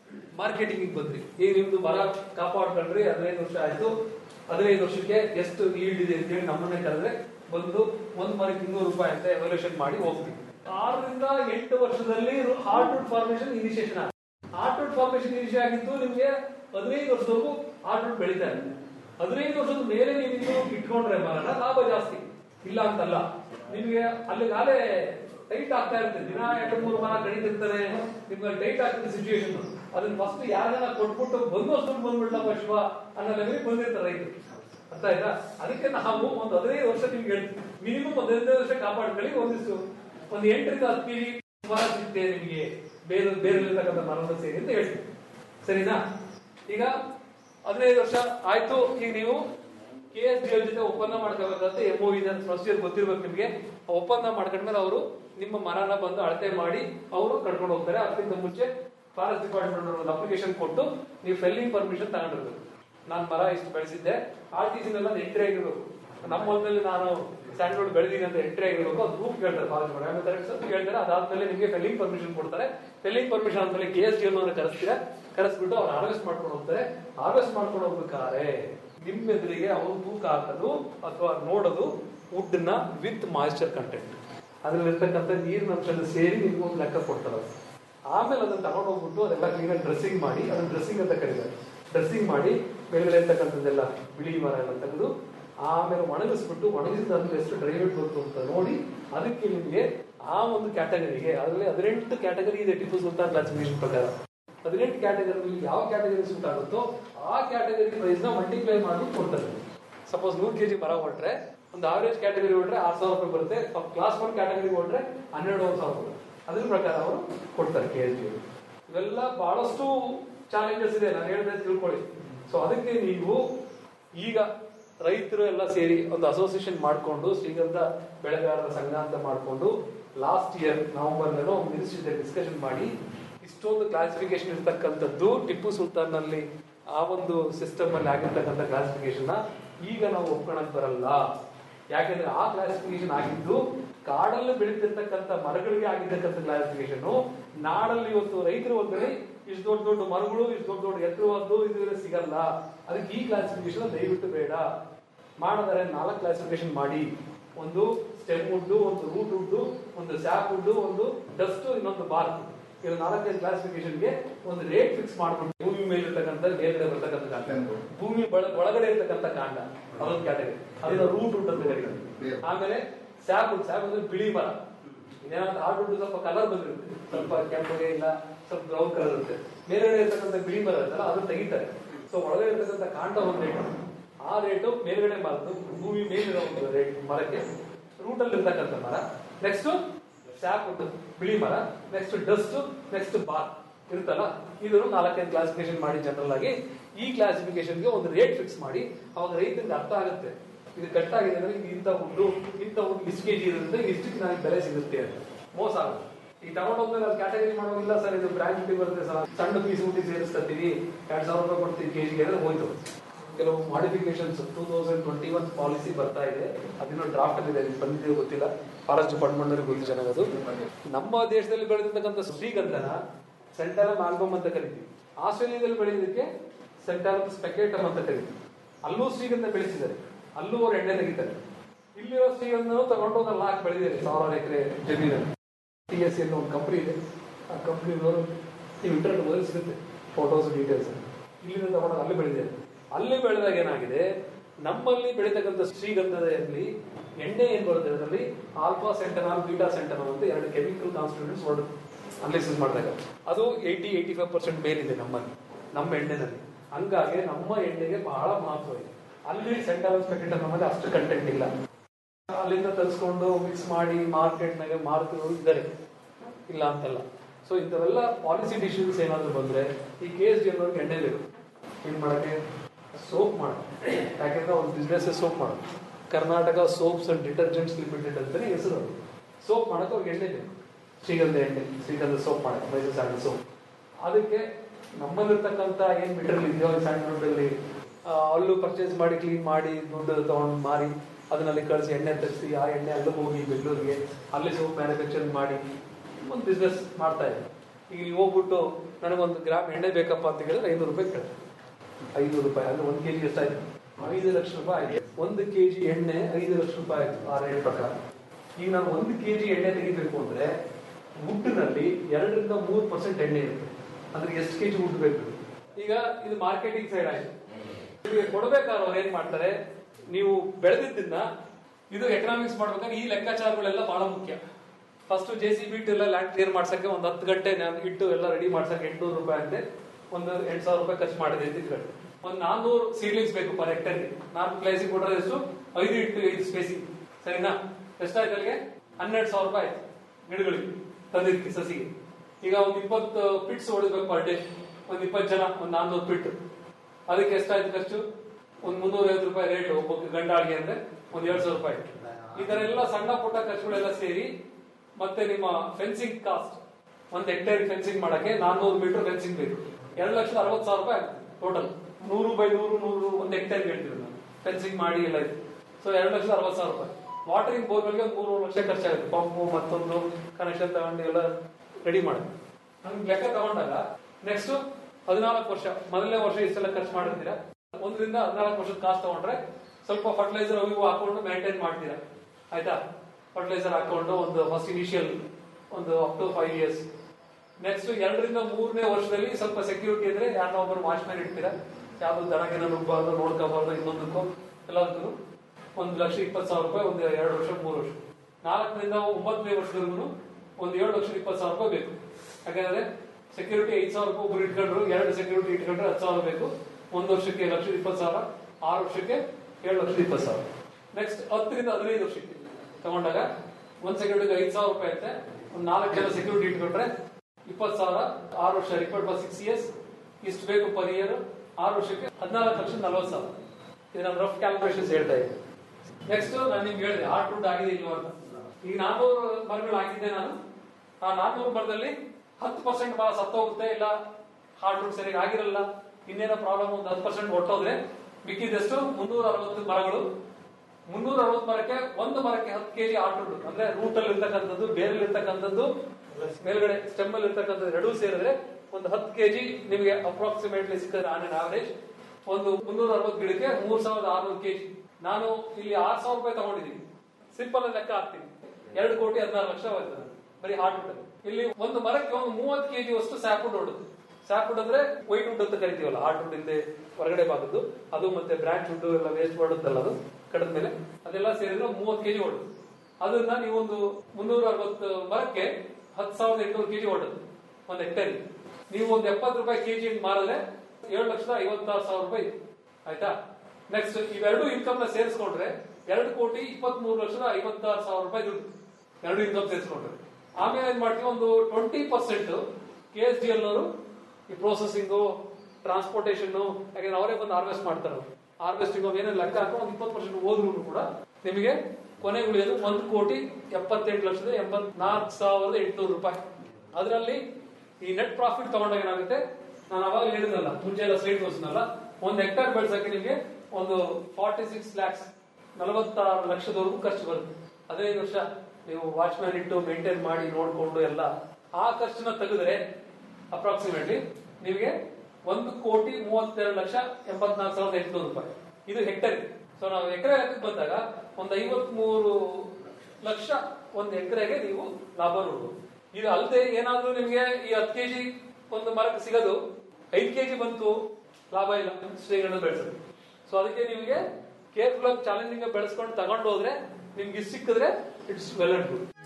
ಮಾರ್ಕೆಟಿಂಗ್ ಬಂದ್ರಿ ಈಗ ನಿಮ್ದು ಮರ ಕಾಪಾಡ್ಕೊಂಡ್ರಿ ಹದಿನೈದು ವರ್ಷ ಆಯ್ತು ಹದಿನೈದು ವರ್ಷಕ್ಕೆ ಎಷ್ಟು ಈಲ್ಡ್ ಇದೆ ಅಂತೇಳಿ ನಮ್ಮನ್ನೇ ಕರೆದ್ರೆ ಬಂದು ಒಂದ್ ಮರಕ್ಕೆ ಇನ್ನೂರು ರೂಪಾಯಿ ಅಂತ ಎವಲ್ಯೂಷನ್ ಮಾಡಿ ಹೋಗ್ತೀವಿ ಆರರಿಂದ ಎಂಟು ವರ್ಷದಲ್ಲಿ ಹಾರ್ಟ್ವುಡ್ ಫಾರ್ಮೇಶನ್ ಇನಿಷಿಯೇಷನ್ ಆಗುತ್ತೆ ಹಾರ್ಟ್ವುಡ್ ಫಾರ್ಮೇಶನ್ ಇನಿಷಿಯೇಟ್ ಆಗಿದ್ದು ನಿಮ್ಗೆ ಹದಿನೈದು ವರ್ಷದವರೆಗೂ ಹಾರ್ಟ್ವುಡ್ ಬೆಳೀತಾ ಇದೆ ಹದಿನೈದು ವರ್ಷದ ಮೇಲೆ ನೀವು ಇನ್ನು ಇಟ್ಕೊಂಡ್ರೆ ಮರನ ಲಾಭ ಜಾಸ್ತಿ ಇಲ್ಲ ಅಂತಲ್ಲ ನಿಮ್ಗೆ ಅಲ್ಲಿಗಾಲೇ ಟೈಟ್ ಆಗ್ತಾ ಇರುತ್ತೆ ದಿನ ಎರಡು ಮೂರು ಮರ ಕಡಿತಿರ್ತಾರೆ ನಿಮ್ಗೆ ಟೈಟ್ ಆಗ್ತಿದೆ ಸಿಚುವೇಶನ್ ಅದನ್ನ ಫಸ್ಟ್ ಯಾರನ್ನ ಕೊಟ್ಬಿಟ್ಟು ಬಂದು ಅಷ್ಟೊಂದು ಬಂದ್ಬಿಡ್ಲಪ್ಪ ಶಿವ ಅನ್ನೋ ಲೆವೆಲ್ ಬಂದಿರ್ತಾರೆ ರೈತರು ಅರ್ಥ ಆಯ್ತಾ ಅದಕ್ಕೆ ನಾವು ಒಂದು ಹದಿನೈದು ವರ್ಷ ನಿಮ್ಗೆ ಹೇಳ್ತೀವಿ ಮಿನಿಮಮ್ ಒಂದು ಹದಿನೈದು ವರ್ಷ ಕಾಪಾಡ್ಕೊಳ್ಳಿ ಒಂದಿಷ್ಟು ಒಂದು ಎಂಟರಿಂದ ಹತ್ತು ಕೆಜಿ ಮರ ಸಿಗುತ್ತೆ ನಿಮಗೆ ಬೇರೆ ಬೇರೆ ಇರ್ತಕ್ಕಂಥ ಮರದ ಸೇರಿ ಅಂತ ಹೇಳ್ತೀವಿ ಸರಿನಾ ಈಗ ಹದಿನೈದು ವರ್ಷ ಆಯ್ತು ಈಗ ನೀವು ಕೆ ಎಸ್ ಡಿ ಜೊತೆ ಒಪ್ಪಂದ ಮಾಡ್ಕೋಬೇಕಂತ ಎಂ ಒ ಇದೆ ಪ್ರೊಸೀಜರ್ ಗೊತ್ತಿರ್ಬೇಕು ನಿಮ್ಗೆ ಆ ಒಪ್ಪಂದ ಮಾಡ್ಕೊಂಡ್ಮೇಲೆ ಅವರು ನಿಮ್ಮ ಮರನ ಬಂದು ಅಳತೆ ಮಾಡಿ ಅವರು ಕರ್ಕೊಂಡು ಹೋಗ್ತಾರೆ ಅದಕ್ಕಿಂತ ಮುಂಚೆ ಫಾರೆಸ್ಟ್ ಡಿಪಾರ್ಟ್ಮೆಂಟ್ ಒಂದು ಅಪ್ಲಿಕೇಶನ್ ಕೊಟ್ಟು ನೀವು ಫೆಲ್ಲಿಂಗ್ ಪರ್ಮಿಷನ್ ತಗೊಂಡಿರ್ಬೇಕು ನಾನು ಮರ ಇಷ್ಟು ಬೆಳೆಸಿದ್ದೆ ಆರ್ ಟಿ ಸಿನೆಲ್ಲ ಎಂಟ್ರಿ ಆಗಿರ್ಬೇಕು ನಮ್ಮ ಹೊಲದಲ್ಲಿ ನಾನು ಸ್ಯಾಂಡ್ವುಡ್ ಬೆಳೆದೀನಿ ಅಂತ ಎಂಟ್ರಿ ಆಗಿರ್ಬೇಕು ಅದು ಪ್ರೂಫ್ ಕೇಳ್ತಾರೆ ಫಾರೆಸ್ಟ್ ಡಿಪಾರ್ಟ್ಮೆಂಟ್ ಸ್ವಲ್ಪ ಕೇಳ್ತಾರೆ ಅದಾದ್ಮೇಲೆ ನಿಮಗೆ ಫೆಲ್ಲಿಂಗ್ ಪರ್ಮಿಷನ್ ಕೊಡ್ತಾರೆ ಫೆಲ್ಲಿಂಗ್ ಪರ್ಮಿಷನ್ ಆದ್ಮೇಲೆ ಕೆ ಎಸ್ ಡಿ ಅನ್ನೋನ್ನ ಕರೆಸ್ತೀರಾ ಕರೆಸ್ಬಿಟ್ಟು ಅವ್ರು ಹಾರ್ವೆಸ್ಟ್ ಮಾಡ್ಕೊಂಡು ಹೋಗ್ತಾರೆ ಹಾರ್ವೆಸ್ಟ್ ಮಾಡ್ಕೊಂಡು ಹೋಗ್ಬೇಕಾದ್ರೆ ನಿಮ್ಮ ಎದುರಿಗೆ ಅವರು ತೂಕ ಹಾಕೋದು ಅಥವಾ ನೋಡೋದು ವುಡ್ ನ ವಿತ್ ಮಾಯಿಶ್ಚರ್ ಕಂಟೆಂಟ್ ಅದ್ರಲ್ಲಿರ್ತಕ್ಕಂಥ ನೀರಿನ ಅಂಶದ ಸೇರಿ ನಿಮ್ಗೆ ಒಂದು ಲೆಕ್ಕ ಕೊಡ್ತಾರೆ ಅವ್ರು. ಆಮೇಲೆ ಅದನ್ನ ತಗೊಂಡು ಹೋಗ್ಬಿಟ್ಟು ಅದೆಲ್ಲ ಕ್ಲೀನಾಗಿ ಡ್ರೆಸ್ಸಿಂಗ್ ಮಾಡಿ ಅದನ್ನ ಡ್ರೆಸ್ಸಿಂಗ್ ಅಂತ ಕರೀತಾರೆ ಡ್ರೆಸ್ಸಿಂಗ್ ಮಾಡಿ ಮೇಲ್ಗಡೆ ಇರ್ತಕ್ಕಂಥದ್ದೆಲ್ಲ ಬಿಳಿ ಮರ ಎಲ್ಲ ತೆಗೆದು ಆಮೇಲೆ ಒಣಗಿಸ್ಬಿಟ್ಟು ಒಣಗಿಸಿದ ಅದ್ರಲ್ಲಿ ಎಷ್ಟು ಡ್ರೈವೇಟ್ ಬಂತು ಅಂತ ನೋಡಿ ಅದಕ್ಕೆ ನಿಮಗೆ ಆ ಒಂದು ಕ್ಯಾಟಗರಿಗೆ ಅದರಲ್ಲಿ ಹದಿನೆಂಟು ಕ್ಯಾಟಗರಿ ಇದೆ ಟಿಪ್ಪು ಸುಲ್ತಾನ್ ಕ್ಲಾಸಿಫಿಕೇಶನ್ ಪ್ರಕಾರ ಹದಿನೆಂಟು ಕ್ಯಾಟಗರಿ ಯಾವ ಕ್ಯಾಟಗರಿ ಸೂಟ್ ಆಗುತ್ತೋ ಆ ಕ್ಯಾಟಗರಿ ಪ್ರೈಸ್ ನ ಮಲ್ಟಿಪ್ಲೈ ಮಾಡಿ ಕೊಡ್ತಾರೆ ಸಪೋಸ್ ನೂರು ಕೆಜಿ ಮರ ಹೊಟ್ರೆ ಒಂದು ಆವರೇಜ್ ಕ್ಯಾಟಗರಿ ಹೊಟ್ರೆ ಆರು ಸಾವಿರ ರೂಪಾಯಿ ಬರುತ್ತೆ ಕ್ಲಾಸ್ ಒನ್ ಕ್ಯಾಟಗರಿ ಹೊಟ್ರೆ ಹನ್ನೆರಡು ಸಾವಿರ ರೂಪಾಯಿ ಅದ್ರ ಪ್ರಕಾರ ಅವರು ಕೊಡ್ತಾರೆ ಕೆ ಎಸ್ ಇವೆಲ್ಲ ಬಹಳಷ್ಟು ಚಾಲೆಂಜಸ್ ಇದೆ ನಾನು ಹೇಳಿದ್ರೆ ತಿಳ್ಕೊಳ್ಳಿ ಸೊ ಅದಕ್ಕೆ ನೀವು ಈಗ ರೈತರು ಎಲ್ಲ ಸೇರಿ ಒಂದು ಅಸೋಸಿಯೇಷನ್ ಮಾಡ್ಕೊಂಡು ಶ್ರೀಗಂಧ ಬೆಳೆಗಾರರ ಸಂಘ ಅಂತ ಮಾಡ್ಕೊಂಡು ಲಾಸ್ಟ್ ಇಯರ್ ನವೆಂಬರ್ ಒಂದು ಮಿನಿಸ್ಟ್ರಿ ಡಿಸ್ಕಷನ್ ಮಾಡಿ ಇಷ್ಟೊಂದು ಕ್ಲಾಸಿಫಿಕೇಶನ್ ಇರ್ತಕ್ಕಂಥದ್ದು ಟಿಪ್ಪು ಸುಲ್ತಾನ್ ನಲ್ಲಿ ಆ ಒಂದು ಸಿಸ್ಟಮ್ ಅಲ್ಲಿ ಆಗಿರ್ತಕ್ಕಂಥ ಕ್ಲಾಸಿಫಿಕೇಶನ್ ಈಗ ನಾವು ಒಪ್ಕೊಳಕ್ ಬರಲ್ಲ ಯಾಕೆಂದ್ರೆ ಆ ಕ್ಲಾಸಿಫಿಕೇಶನ್ ಆಗಿದ್ದು ಕಾಡಲ್ಲಿ ಬೆಳೀತಿರ್ತಕ್ಕಂಥ ಮರಗಳಿಗೆ ಆಗಿರ್ತಕ್ಕಂಥ ಕ್ಲಾಸಿಫಿಕೇಶನ್ ನಾಡಲ್ಲಿ ಇವತ್ತು ರೈತರು ಒಂದಲ್ಲಿ ಇಷ್ಟು ದೊಡ್ಡ ದೊಡ್ಡ ಮರಗಳು ಇಷ್ಟು ದೊಡ್ಡ ದೊಡ್ಡ ಎತ್ತರವಾದ್ದು ಇದು ಸಿಗಲ್ಲ ಅದಕ್ಕೆ ಈ ಕ್ಲಾಸಿಫಿಕೇಶನ್ ದಯವಿಟ್ಟು ಬೇಡ ಮಾಡಿದರೆ ನಾಲ್ಕು ಕ್ಲಾಸಿಫಿಕೇಶನ್ ಮಾಡಿ ಒಂದು ಸ್ಟೆಮ್ ವುಡ್ ಒಂದು ರೂಟ್ ವುಡ್ ಒಂದು ಸ್ಯಾಪ್ ವುಡ್ ಒಂದು ಡಸ್ಟ್ ಇನ್ನೊಂದು ಬಾರ್ಕ್ ಇದು ನಾಲ್ಕೈದು ಕ್ಲಾಸಿಫಿಕೇಶನ್ಗೆ ಒಂದು ರೇಟ್ ಫಿಕ್ಸ್ ಮಾಡ್ಬಿಟ್ಟು ಭೂಮಿ ಮೇಲೆ ಇರ್ತಕ್ಕಂಥ ಮೇಲ್ಗಡೆ ಬರ್ತಕ್ಕಂಥ ಕಾಂಡ ಭೂಮಿ ಒಳ- ಒಳಗಡೆ ಇರ್ತಕ್ಕಂಥ ಕಾಂಡ ಅದೊಂದು ಕ್ಯಾಟಗರಿ ಅದನ್ನ ರೂಟ್ ವುಡ್ ಅಂತ ಕರೀತಾರೆ ಆಮೇಲೆ ಸ್ಯಾಪ್ ವುಡ್ ಸ್ಯಾಪ್ ಅಂದ್ರೆ ಬಿಳಿ ಮರ ಇದೇನಾದ್ರು ಹಾರ್ಡ್ ವುಡ್ ಸ್ವಲ್ಪ ಕಲರ್ ಬಂದಿರುತ್ತೆ ಸ್ವಲ್ಪ ಕೆಂಪಗೆ ಇಲ್ಲ ಸ್ವಲ್ಪ ಬ್ರೌನ್ ಕಲರ್ ಇರುತ್ತೆ ಮೇಲ್ಗಡೆ ಇರ್ತಕ್ಕಂಥ ಬಿಳಿ ಮರ ಇರುತ್ತಲ್ಲ ಅದನ್ನ ತೆಗಿತಾರೆ ಸೊ ಒಳಗಡೆ ಇರ್ತಕ್ಕಂಥ ಕಾಂಡ ಒಂದು ರೇಟ್ ಆ ರೇಟು ಮೇಲ್ಗಡೆ ಮರದ್ದು ಭೂಮಿ ಮೇಲಿರೋ ಒಂದು ರೇಟ್ ಮರಕ್ಕೆ ರೂಟ್ ಅಲ್ಲಿ ಇರ್ತಕ್ಕಂಥ ಮರ ನೆಕ್ಸ್ಟ್ ಸ್ಯಾಪ್ ಬಿಳಿ ಮರ ನೆಕ್ಸ್ಟ್ ಡಸ್ಟ್ ನೆಕ್ಸ್ಟ್ ಬಾರ್ ಇರುತ್ತಲ್ಲ ಇದನ್ನು ನಾಲ್ಕೈದು ಕ್ಲಾಸಿಫಿಕೇಶನ್ ಮಾಡಿ ಜನರಲ್ ಆಗಿ ಈ ಕ್ಲಾಸಿಫಿಕೇಶನ್ಗೆ ಒಂದು ರೇಟ್ ಫಿಕ್ಸ್ ಮಾಡಿ ಅವಾಗ ರೈತರಿಗೆ ಅರ್ಥ ಆಗುತ್ತೆ ಇದು ಕಟ್ ಆಗಿದೆ ಅಂದ್ರೆ ಇದು ಇಂಥ ಹುಡ್ಡು ಇಂಥ ಹುಡ್ಡು ಇಷ್ಟು ಕೆಜಿ ಇರುತ್ತೆ ಇಷ್ಟಕ್ಕೆ ನನಗೆ ಬೆಲೆ ಸಿಗುತ್ತೆ ಅಂತ ಮೋಸ ಆಗುತ್ತೆ ಈಗ ತಗೊಂಡೋದ್ಮೇಲೆ ಅದು ಕ್ಯಾಟಗರಿ ಮಾಡೋದಿಲ್ಲ ಸರ್ ಇದು ಬ್ರ್ಯಾಂಡ್ ಬರುತ್ತೆ ಸರ್ ಸಣ್ಣ ಪೀಸ್ ಊಟಿ ಸೇರಿಸ್ಕೊತೀವಿ ಎರಡ್ ಸಾವಿರ ರೂಪಾಯಿ ಕೊಡ್ತೀವಿ ಕೆಜಿಗೆ ಅಂದ್ರೆ ಹೋಯ್ತು ಕೆಲವು modifications two thousand twenty one policy ಬರ್ತಾ ಇದೆ ಅದಿನ್ನೂ ಡ್ರಾಫ್ಟ್ ಅಲ್ಲಿ ಇದೆ ನಿಮ್ಗೆ ಬಂದಿದೆ ಗೊತ್ತಿಲ್ಲ ಫಾರೆಸ್ಟ್ ಡಿಪಾರ್ಟ್ಮೆಂಟ್ ಅವ್ರಿಗೆ ಗೊತ್ತು ಚೆನ್ನಾಗಿ ಅದು ನಮ್ಮ ದೇಶದಲ್ಲಿ ಬೆಳೆದಿರ್ತಕ್ಕಂಥ ಶ್ರೀಗಂಧನ ಸೆಂಟರಮ್ ಆಲ್ಬಮ್ ಅಂತ ಕರಿತೀವಿ ಆಸ್ಟ್ರೇಲಿಯಾದಲ್ಲಿ ಬೆಳೆಯೋದಕ್ಕೆ ಸೆಂಟರಮ್ ಸ್ಪೆಕೇಟಮ್ ಅಂತ ಕರಿತೀವಿ ಅಲ್ಲೂ ಶ್ರೀಗಂಧ ಬೆಳೆಸಿದ್ದಾರೆ ಅಲ್ಲೂ ಅವ್ರು ಎಣ್ಣೆ ತೆಗಿತಾರೆ ಇಲ್ಲಿರೋ ಶ್ರೀಗಂಧನೂ ತಗೊಂಡು ಒಂದು ನಾಲ್ಕು ಬೆಳೆದಿದ್ದಾರೆ ಸಾವಿರಾರು ಎಕರೆ ಜಮೀನಲ್ಲಿ ಟಿ ಎಸ್ ಅನ್ನೋ ಒಂದು ಕಂಪ್ನಿ ಇದೆ ಆ ಕಂಪ್ನಿನವರು ನೀವು ಇಂಟರ್ನೆಟ್ ಮೊದಲು ಸಿಗುತ್ತೆ ಫೋಟೋಸ್ ಡೀಟೇಲ್ಸ್ ಇಲ್ಲಿಂದ ತಗೊಂಡು ಅಲ್ಲಿ ಬೆಳೆದಿದೆ ಅಲ್ಲಿ ಬೆಳೆದಾಗ ಏನಾಗಿದೆ ನಮ್ಮಲ್ಲಿ ಬೆಳೀತಕ್ಕಂಥ ಶ್ರೀಗಂಧದಲ್ಲಿ ಎಣ್ಣೆ ಏನ್ ಬರುತ್ತೆ ಅದರಲ್ಲಿ ಆಲ್ಫಾ ಸೆಂಟನಾಲ್ ಬೀಟಾ ಸೆಂಟನಾಲ್ ಅಂತ ಎರಡು ಕೆಮಿಕಲ್ ಕಾನ್ಸ್ಟಿಟ್ಯೂಷನ್ಸ್ ಹೊರಡು ಅನಲಿಸಿಸ್ ಮಾಡಿದಾಗ ಅದು ಏಯ್ಟಿ ಏಯ್ಟಿ ಫೈವ್ ಪರ್ಸೆಂಟ್ ಮೇಲಿದೆ ನಮ್ಮಲ್ಲಿ ನಮ್ಮ ಎಣ್ಣೆನಲ್ಲಿ ಹಂಗಾಗಿ ನಮ್ಮ ಎಣ್ಣೆಗೆ ಬಹಳ ಮಹತ್ವ ಇದೆ ಅಲ್ಲಿ ಸೆಂಟರ್ ಸ್ಪೆಕ್ಟರ್ ನಮ್ಮಲ್ಲಿ ಅಷ್ಟು ಕಂಟೆಂಟ್ ಇಲ್ಲ ಅಲ್ಲಿಂದ ತರಿಸ್ಕೊಂಡು ಮಿಕ್ಸ್ ಮಾಡಿ ಮಾರ್ಕೆಟ್ನಾಗ ಮಾರುತ್ತಿರೋರು ಇದ್ದಾರೆ ಇಲ್ಲ ಅಂತಲ್ಲ ಸೊ ಇಂಥವೆಲ್ಲ ಪಾಲಿಸಿ ಡಿಸಿಷನ್ಸ್ ಏನಾದ್ರು ಬಂದ್ರೆ ಈ ಕೆ ಎಸ್ ಡಿ ಅನ್ನೋರ್ಗೆ ಎಣ್ಣೆ ಬೇಕು ಏನ್ ಮಾಡಕ್ಕೆ ಸೋಪ್ ಮಾಡ ಯಾಕೆಂದ್ರೆ ಒಂದು ಬಿಸ್ನೆಸ್ ಸೋಪ್ ಮಾಡೋದು Karnataka soaps and detergents limited ಅಂತಾನೆ ಹೆಸರು ಸೋಪ್ ಮಾಡಕ್ಕೆ ಅವ್ರಿಗೆ ಎಣ್ಣೆ ಬೇಕು ಶ್ರೀಗಂಧ ಎಣ್ಣೆ ಶ್ರೀಗಂಧ ಸೋಪ್ ಮಾಡಕ್ಕೆ ಮೈಸೂರು ಸ್ಯಾಂಡಲ್ ಸೋಪ್ ಅದಕ್ಕೆ ನಮ್ಮಲ್ಲಿರ್ತಕ್ಕಂಥ ಏನ್ ಮೆಟೀರಿಯಲ್ ಇದೆಯೋ ಸ್ಯಾಂಡಲ್ವುಡ್ಡಲ್ಲಿ ಅಲ್ಲೂ ಪರ್ಚೇಸ್ ಮಾಡಿ ಕ್ಲೀನ್ ಮಾಡಿ ದುಡ್ಡು ತಗೊಂಡು ಮಾರಿ ಅದನ್ನಲ್ಲಿ ಕಳಿಸಿ ಎಣ್ಣೆ ತರಿಸಿ ಆ ಎಣ್ಣೆ ಅಲ್ಲೂ ಹೋಗಿ ಬೆಂಗಳೂರಿಗೆ ಅಲ್ಲಿ ಸೋಪ್ ಮ್ಯಾನುಫ್ಯಾಕ್ಚರಿಂಗ್ ಮಾಡಿ ಒಂದು ಬಿಸ್ನೆಸ್ ಮಾಡ್ತಾ ಇದೆ ಈಗ ನೀವು ಹೋಗ್ಬಿಟ್ಟು ನನಗೊಂದು ಗ್ರಾಮ್ ಎಣ್ಣೆ ಬೇಕಪ್ಪ ಅಂತ ಹೇಳಿದ್ರೆ ಐನೂರು ರೂಪಾಯಿ ಕೇಳ್ತಾರೆ ಐನೂರು ರೂಪಾಯಿ ಅಂದ್ರೆ ಒಂದು ಕೆಜಿ ಎಷ್ಟಾಯ್ತು ಐದು ಲಕ್ಷ ರೂಪಾಯಿ ಆಯ್ತು ಒಂದು ಕೆಜಿ ಎಣ್ಣೆ ಐದು ಲಕ್ಷ ರೂಪಾಯಿ ಆಯ್ತು ಆ ರೇಟ್ ಪ್ರಕಾರ ಈಗ ನಾನು ಒಂದು ಕೆಜಿ ಎಣ್ಣೆ ತೆಗಿಬೇಕು ಅಂದ್ರೆ ವುಡ್ನಲ್ಲಿ ಎರಡರಿಂದ ಮೂರು ಪರ್ಸೆಂಟ್ ಎಣ್ಣೆ ಇರುತ್ತೆ ಅಂದ್ರೆ ಎಷ್ಟು ಕೆಜಿ ವುಡ್ ಬೇಕು ಈಗ ಇದು ಮಾರ್ಕೆಟಿಂಗ್ ಸೈಡ್ ಆಯ್ತು ನಿಮಗೆ ಕೊಡಬೇಕಾದ್ರೆ ಅವ್ರು ಏನ್ ಮಾಡ್ತಾರೆ ನೀವು ಬೆಳೆದಿದ್ದನ್ನ ಇದು ಎಕನಾಮಿಕ್ಸ್ ಮಾಡ್ಬೇಕಾದ್ರೆ ಈ ಲೆಕ್ಕಾಚಾರಗಳೆಲ್ಲ ಬಹಳ ಮುಖ್ಯ ಫಸ್ಟ್ ಜೆ ಸಿ ಬಿ ಎಲ್ಲ ಲ್ಯಾಂಡ್ ಕ್ಲಿಯರ್ ಮಾಡ್ಸಕ್ಕೆ ಒಂದು ಹತ್ತು ಗಂಟೆ ನಾನು ಇಟ್ಟು ಎಲ್ಲ ರೆಡಿ ಮಾಡ್ಸಕ್ಕೆ ಎಂಟ್ನೂರು ರೂಪಾಯಿ ಅಂತೆ ಒಂದು ಎಂಟು ಸಾವಿರ ರೂಪಾಯಿ ಖರ್ಚು ಮಾಡಿದೆ ಅಂತ ಇಟ್ಕೊಳ್ಳಿ ಒಂದು ನಾನ್ನೂರು ಸೀಡ್ಲಿಂಗ್ಸ್ ಬೇಕು ಪರ್ ಹೆಕ್ಟರ್ಗೆ ನಾನು ಪ್ಲೇಸಿಂಗ್ ಕೊಟ್ಟರೆ ಎಷ್ಟು ಐದು ಇಂಟು ಐದು ಸ್ಪೇಸಿಂಗ್ ಸರಿನಾ ಎಷ್ಟಾಯ್ತು ಅಲ್ಲಿಗೆ ಹನ್ನೆರಡು ಸಾವಿರ ರೂಪಾಯಿ ಆಯ್ತು ಗಿಡಗಳಿಗೆ ತಂದಿದ್ದಕ್ಕೆ ಸಸಿಗೆ ಈಗ ಒಂದು ಇಪ್ಪತ್ತು ಪಿಟ್ಸ್ ಹೊಡಿಬೇಕು ಪರ್ ಡೇ ಒಂದು ಇಪ್ಪತ್ತು ಜನ ಒಂದು ನಾನ್ನೂರು ಪಿಟ್ ಅದಕ್ಕೆ ಎಷ್ಟಾಯ್ತು ಖರ್ಚು ಒಂದು ಮುನ್ನೂರ ಐವತ್ತು ರೂಪಾಯಿ ರೇಟ್ ಒಬ್ಬ ಗಂಡಾಳಿಗೆ ಅಂದ್ರೆ ಒಂದ್ ಎರಡ್ ಸಾವಿರ ರೂಪಾಯಿ ಈ ತರ ಎಲ್ಲ ಸಣ್ಣ ಪುಟ್ಟ ಖರ್ಚುಗಳೆಲ್ಲ ಸೇರಿ ಮತ್ತೆ ನಿಮ್ಮ ಫೆನ್ಸಿಂಗ್ ಕಾಸ್ಟ್ ಒಂದ್ ಹೆಕ್ಟೇರ್ ಫೆನ್ಸಿಂಗ್ ಮಾಡಕ್ಕೆ ನಾನ್ನೂರು ಮೀಟರ್ ಫೆನ್ಸಿಂಗ್ ಬೇಕು ಎರಡು ಲಕ್ಷದ ಅರವತ್ತು ಸಾವಿರ ರೂಪಾಯಿ ಟೋಟಲ್ ನೂರು ಬೈ ನೂರು ನೂರು ಒಂದು ಹೆಕ್ಟೇರ್ ಹೇಳ್ತೀವಿ ನಾವು ಫೆನ್ಸಿಂಗ್ ಮಾಡಿ ಎಲ್ಲ ಇದು ಸೊ ಎರಡು ಲಕ್ಷದ ಅರವತ್ತು ಸಾವಿರ ರೂಪಾಯಿ ವಾಟರಿಂಗ್ ಬೋರ್ಗಳಿಗೆ ಒಂದು ಮೂರು ಲಕ್ಷ ಖರ್ಚಾಗುತ್ತೆ ಪಂಪು ಮತ್ತೊಂದು ಕನೆಕ್ಷನ್ ತಗೊಂಡು ಎಲ್ಲ ರೆಡಿ ಮಾಡಿ ನಮ್ಗೆ ಲೆಕ್ಕ ತಗೊಂಡಾಗ ನೆಕ್ಸ್ಟ್ ಹದಿನಾಲ್ಕು ವರ್ಷ ಮೊದಲನೇ ವರ್ಷ ಇಷ್ಟೆಲ್ಲ ಖರ್ಚು ಮಾಡಿರ್ತೀರಾ ಒಂದರಿಂದ ಹದಿನಾಲ್ಕು ವರ್ಷದ ಕಾಸ್ಟ್ ತಗೊಂಡ್ರೆ ಸ್ವಲ್ಪ ಫರ್ಟಿಲೈಸರ್ ಅವು ಇವು ಹಾಕೊಂಡು ಮೇಂಟೈನ್ ಮಾಡ್ತೀರಾ ಆಯ್ತಾ ಫರ್ಟಿಲೈಸರ್ ಹಾಕೊಂಡು ಒಂದು ಫಸ್ಟ್ ಇನಿಷಿಯಲ್ ಒಂದು up to five years next ಎರಡರಿಂದ ಮೂರನೇ ವರ್ಷದಲ್ಲಿ ಸ್ವಲ್ಪ ಸೆಕ್ಯೂರಿಟಿ ಅಂದ್ರೆ ಯಾರನ್ನ ಒಬ್ಬರು ವಾಚ್ಮ್ಯಾನ್ ಇಡ್ತೀರಾ ಯಾವ್ದು ದನಗಿನ ನುಗ್ಗಬಾರ್ದು ನೋಡ್ಕೋಬಾರ್ದು ಇನ್ನೊಂದಕ್ಕೂ ಎಲ್ಲದಕ್ಕೂ ಒಂದು ಲಕ್ಷ ಇಪ್ಪತ್ತು ಸಾವಿರ ರೂಪಾಯಿ ಒಂದು ಎರಡು ವರ್ಷ ಮೂರು ವರ್ಷ ನಾಲ್ಕರಿಂದ ಒಂಬತ್ತನೇ ವರ್ಷದವರೆಗೂ ಒಂದು ಏಳು ಲಕ್ಷದ ಇಪ್ಪತ್ತು ಸಾವಿರ ರೂಪಾಯಿ ಬೇಕು ಯಾಕಂದ್ರೆ ಸೆಕ್ಯೂರಿಟಿ ಐದು ಸಾವಿರ ರೂಪಾಯಿ ಒಬ್ರು ಇಟ್ಕೊಂಡ್ರು ಎರಡು ಸೆಕ್ಯೂರಿಟಿ ಇಟ್ಕೊಂಡ್ರೆ ಹತ್ತು ಸಾವಿರ ಬೇಕು ಒಂದು ವರ್ಷಕ್ಕೆ ಲಕ್ಷದ ಇಪ್ಪತ್ತು ಸಾವಿರ ಆರು ವರ್ಷಕ್ಕೆ ಏಳು ಲಕ್ಷದ ಇಪ್ಪತ್ತು ಸಾವಿರ ನೆಕ್ಸ್ಟ್ ಹತ್ತರಿಂದ ಹದಿನೈದು ವರ್ಷಕ್ಕೆ ತಗೊಂಡಾಗ ಒಂದ್ ಸೆಕ್ಯೂರಿಟಿಗೆ ಐದು ಸಾವಿರ ರೂಪಾಯಿ ಅಂತೆ ಒಂದು ನಾಲ್ಕು ಜನ ಸೆಕ್ಯೂರಿಟಿ ಇಟ್ಕೊಂಡ್ರೆ ಇಪ್ಪತ್ತು ಸಾವಿರ ಆರು ವರ್ಷ ರಿಪೋರ್ಟ್ ಬೈ ಸಿಕ್ಸ್ ಇಯರ್ಸ್ ಇಷ್ಟು ಬೇಕು ಪರ್ ಇಯರ್ ಆರು ವರ್ಷಕ್ಕೆ ಹದಿನಾಲ್ಕು ಲಕ್ಷ ನಲವತ್ತು ಸಾವಿರ ಇದು ನಾನು ರಫ್ ಕ್ಯಾಲ್ಕುಲೇಷನ್ಸ್ ಹೇಳ್ತಾ ಇದ್ದೆ ನೆಕ್ಸ್ಟ್ ನಾನು ನಿಮ್ಗೆ ಹೇಳಿದೆ ಹಾರ್ಟ್ ವುಡ್ ಆಗಿದೆ ಇಲ್ವಾ ಅಂತ ಈಗ ನಾನ್ನೂರು ಮರಗಳು ಹಾಕಿದ್ದೆ ನಾನು ಆ ನಾನ್ನೂರು ಮರದಲ್ಲಿ ಹತ್ತು ಪರ್ಸೆಂಟ್ ಮರ ಸತ್ತೋಗುತ್ತೆ ಇಲ್ಲ ಹಾರ್ಟ್ ವುಡ್ ಸರಿಯಾಗಿ ಆಗಿರಲ್ಲ ಇನ್ನೇನೋ ಪ್ರಾಬ್ಲಮ್ ಒಂದು ಹತ್ತು ಪರ್ಸೆಂಟ್ ಹೊಟ್ಟೋದ್ರೆ ಮಿಕ್ಕಿದಷ್ಟು ಮುನ್ನೂರ ಅರವತ್ತು ಮರಗಳು ಮುನ್ನೂರ ಅರವತ್ತು ಮರಕ್ಕೆ ಒಂದು ಮರಕ್ಕೆ ಹತ್ತು ಕೆಜಿ ಹಾರ್ಟ್ ವುಡ್ ಅಂದ್ರೆ ರೂಟ್ ಅಲ್ಲಿ ಇರ್ತಕ್ಕಂಥದ್ದು ಬೇರಲ್ಲಿ ಇರ್ತಕ್ಕಂಥದ್ದು ಮೇಲ್ಗಡೆ ಸ್ಟೆಮ್ ಅಲ್ಲಿ ಇರ್ತಕ್ಕಂಥದ್ದು ಎರಡೂ ಸೇರಿದ್ರೆ ಒಂದು ಹತ್ತು ಕೆಜಿ ನಿಮಗೆ ಅಪ್ರಾಕ್ಸಿಮೇಟ್ಲಿ ಸಿಕ್ಕಿದ್ರೆ ಆನ್ ಅನ್ ಆವರೇಜ್ ಒಂದು ಮುನ್ನೂರ ಅರವತ್ತು ಗಿಡಕ್ಕೆ ಮೂರ್ ಸಾವಿರದ ಆರ್ನೂರು ಕೆಜಿ ನಾನು ಇಲ್ಲಿ ಆರ್ ಸಾವಿರ ರೂಪಾಯಿ ತಗೊಂಡಿದ್ದೀನಿ ಸಿಂಪಲ್ ಲೆಕ್ಕ ಹಾಕ್ತೀನಿ ಎರಡು ಕೋಟಿ ಹದಿನಾರು ಲಕ್ಷ ಹೋಯ್ತು ನನಗೆ. ಬರೀ ಹಾರ್ಟ್ ವುಡ್ ಇಲ್ಲಿ ಒಂದು ಮರಕ್ಕೆ ಒಂದು ಮೂವತ್ತು ಕೆಜಿ ಅಷ್ಟು ಸ್ಯಾಪ್ವುಡ್ ಹೊಡುದು ಸ್ಯಾಪ್ವುಡ್ ಅಂದ್ರೆ ವೈಟ್ ವುಡ್ ಅಂತ ಕರಿತೀವಲ್ಲ ಹಾರ್ಟ್ ವುಡ್ ಇಲ್ಲದೆ ಹೊರಗಡೆ ಭಾಗದ್ದು ಅದು ಮತ್ತೆ ಬ್ರಾಂಚ್ ವುಡ್ ಎಲ್ಲ ವೇಸ್ಟ್ ಮಾಡುತ್ತಲ್ಲ ಅದು ಕಡದ ಮೇಲೆ ಅದೆಲ್ಲ ಸೇರಿದ್ರೆ ಮೂವತ್ತು ಕೆಜಿ ಹೊಡುದು ಅದನ್ನ ನೀವೊಂದು ಮುನ್ನೂರ ಅರವತ್ತು ಮರಕ್ಕೆ ಹತ್ತು ಸಾವಿರದ ಎಂಟುನೂರು ಕೆಜಿ ಹೊಡುದು ಒಂದು ಹೆಕ್ಟೇರ್ ನೀವು ಒಂದು ಎಪ್ಪತ್ತು ರೂಪಾಯಿ ಕೆಜಿ ಮಾರಿದ್ರೆ ಏಳು ಲಕ್ಷದ ಐವತ್ತಾರು ಸಾವಿರ ರೂಪಾಯಿ ಆಯ್ತಾ ನೆಕ್ಸ್ಟ್ ಇವೆರಡು ಇನ್ಕಮ್ ನ ಸೇರಿಸ್ಕೊಂಡ್ರೆ ಎರಡು ಕೋಟಿ ಇಪ್ಪತ್ತ್ ಮೂರು ಲಕ್ಷದ ಐವತ್ತಾರು ಸಾವಿರ ರೂಪಾಯಿ ದುಡ್ಡು ಎರಡು ಇನ್ಕಮ್ ಸೇರಿಸ್ಕೊಂಡ್ರೆ ಆಮೇಲೆ ಏನ್ ಮಾಡ್ತೀವಿ ಒಂದು twenty percent K S D L ಅವರು ಈ ಪ್ರೊಸೆಸಿಂಗು ಟ್ರಾನ್ಸ್ಪೋರ್ಟೇಷನ್ ಯಾಕಂದ್ರೆ ಅವರೇ ಬಂದು ಹಾರ್ವೆಸ್ಟ್ ಮಾಡ್ತಾರೆ ಹಾರ್ವೆಸ್ಟಿಂಗ್ ಏನೇನು ಲೆಕ್ಕ ಹಾಕೋ ಒಂದು ಇಪ್ಪತ್ತು ಪರ್ಸೆಂಟ್ ಹೋದ್ರು ಕೂಡ ನಿಮಗೆ ಕೊನೆ ಉಳಿಯೋದು ಒಂದು ಕೋಟಿ ಎಪ್ಪತ್ತೆಂಟು ಲಕ್ಷದ ಎಂಬತ್ನಾಲ್ಕು ಸಾವಿರದ ಎಂಟುನೂರು ರೂಪಾಯಿ ಅದರಲ್ಲಿ ಈ ನೆಟ್ ಪ್ರಾಫಿಟ್ ತಗೊಂಡಾಗ ಏನಾಗುತ್ತೆ ನಾನು ಅವಾಗ ಹೇಳಿದ್ನಲ್ಲ ಮುಂಚೆ ಎಲ್ಲ ಸ್ಲೈಡ್ ತೋರಿಸಿದ್ನಲ್ಲ ಒಂದು ಹೆಕ್ಟರ್ ಬೆಳೆಸಕ್ಕೆ ನಿಮಗೆ ಒಂದು ಫಾರ್ಟಿ ಸಿಕ್ಸ್ ಲ್ಯಾಕ್ಸ್ ನಲವತ್ತಾರು ಲಕ್ಷದವರೆಗೂ ಖರ್ಚು ಬರುತ್ತೆ ಹದಿನೈದು ವರ್ಷ ನೀವು ವಾಚ್ಮ್ಯಾನ್ ಇಟ್ಟು ಮೇಂಟೈನ್ ಮಾಡಿ ನೋಡ್ಕೊಂಡು ಎಲ್ಲ ಆ ಖರ್ಚನ್ನ ತೆಗೆದ್ರೆ ಅಪ್ರಾಕ್ಸಿಮೇಟ್ಲಿ ನಿಮಗೆ ಒಂದು ಕೋಟಿ ಮೂವತ್ತೆರಡು ಲಕ್ಷ ಎಂಬತ್ನಾಲ್ಕು ಸಾವಿರದ ಎಂಟುನೂರು ರೂಪಾಯಿ ಇದು ಹೆಕ್ಟರ್ ಸೊ ನಾವು ಎಕರೆ ಲೆಕ್ಕಕ್ಕೆ ಬಂದಾಗ ಒಂದು ಐವತ್ಮೂರು ಲಕ್ಷ ಒಂದು ಎಕರೆಗೆ ನೀವು ಲಾಭ ನೋಡ್ಬೋದು ಇದು ಅಲ್ಲದೆ ಏನಾದ್ರೂ ನಿಮ್ಗೆ ಈ ಹತ್ತು ಕೆಜಿ ಒಂದು ಮರಕ್ಕೆ ಸಿಗೋದು ಐದು ಕೆಜಿ ಬಂತು ಲಾಭ ಇಲ್ಲ ಶ್ರೀಗಂಧ ಬೆಳೆಸೋದು ಸೊ ಅದಕ್ಕೆ ನಿಮಗೆ ಕೇರ್ಫುಲ್ ಆಗಿ ಚಾಲೆಂಜಿಂಗ್ ಬೆಳೆಸ್ಕೊಂಡು ತಗೊಂಡು ಹೋದ್ರೆ ನಿಮ್ಗೆ ಇಷ್ಟು ಸಿಕ್ಕಿದ್ರೆ ಇಟ್ಸ್ ವೆಲ್ ಅಂಡ್ ಗುಡ್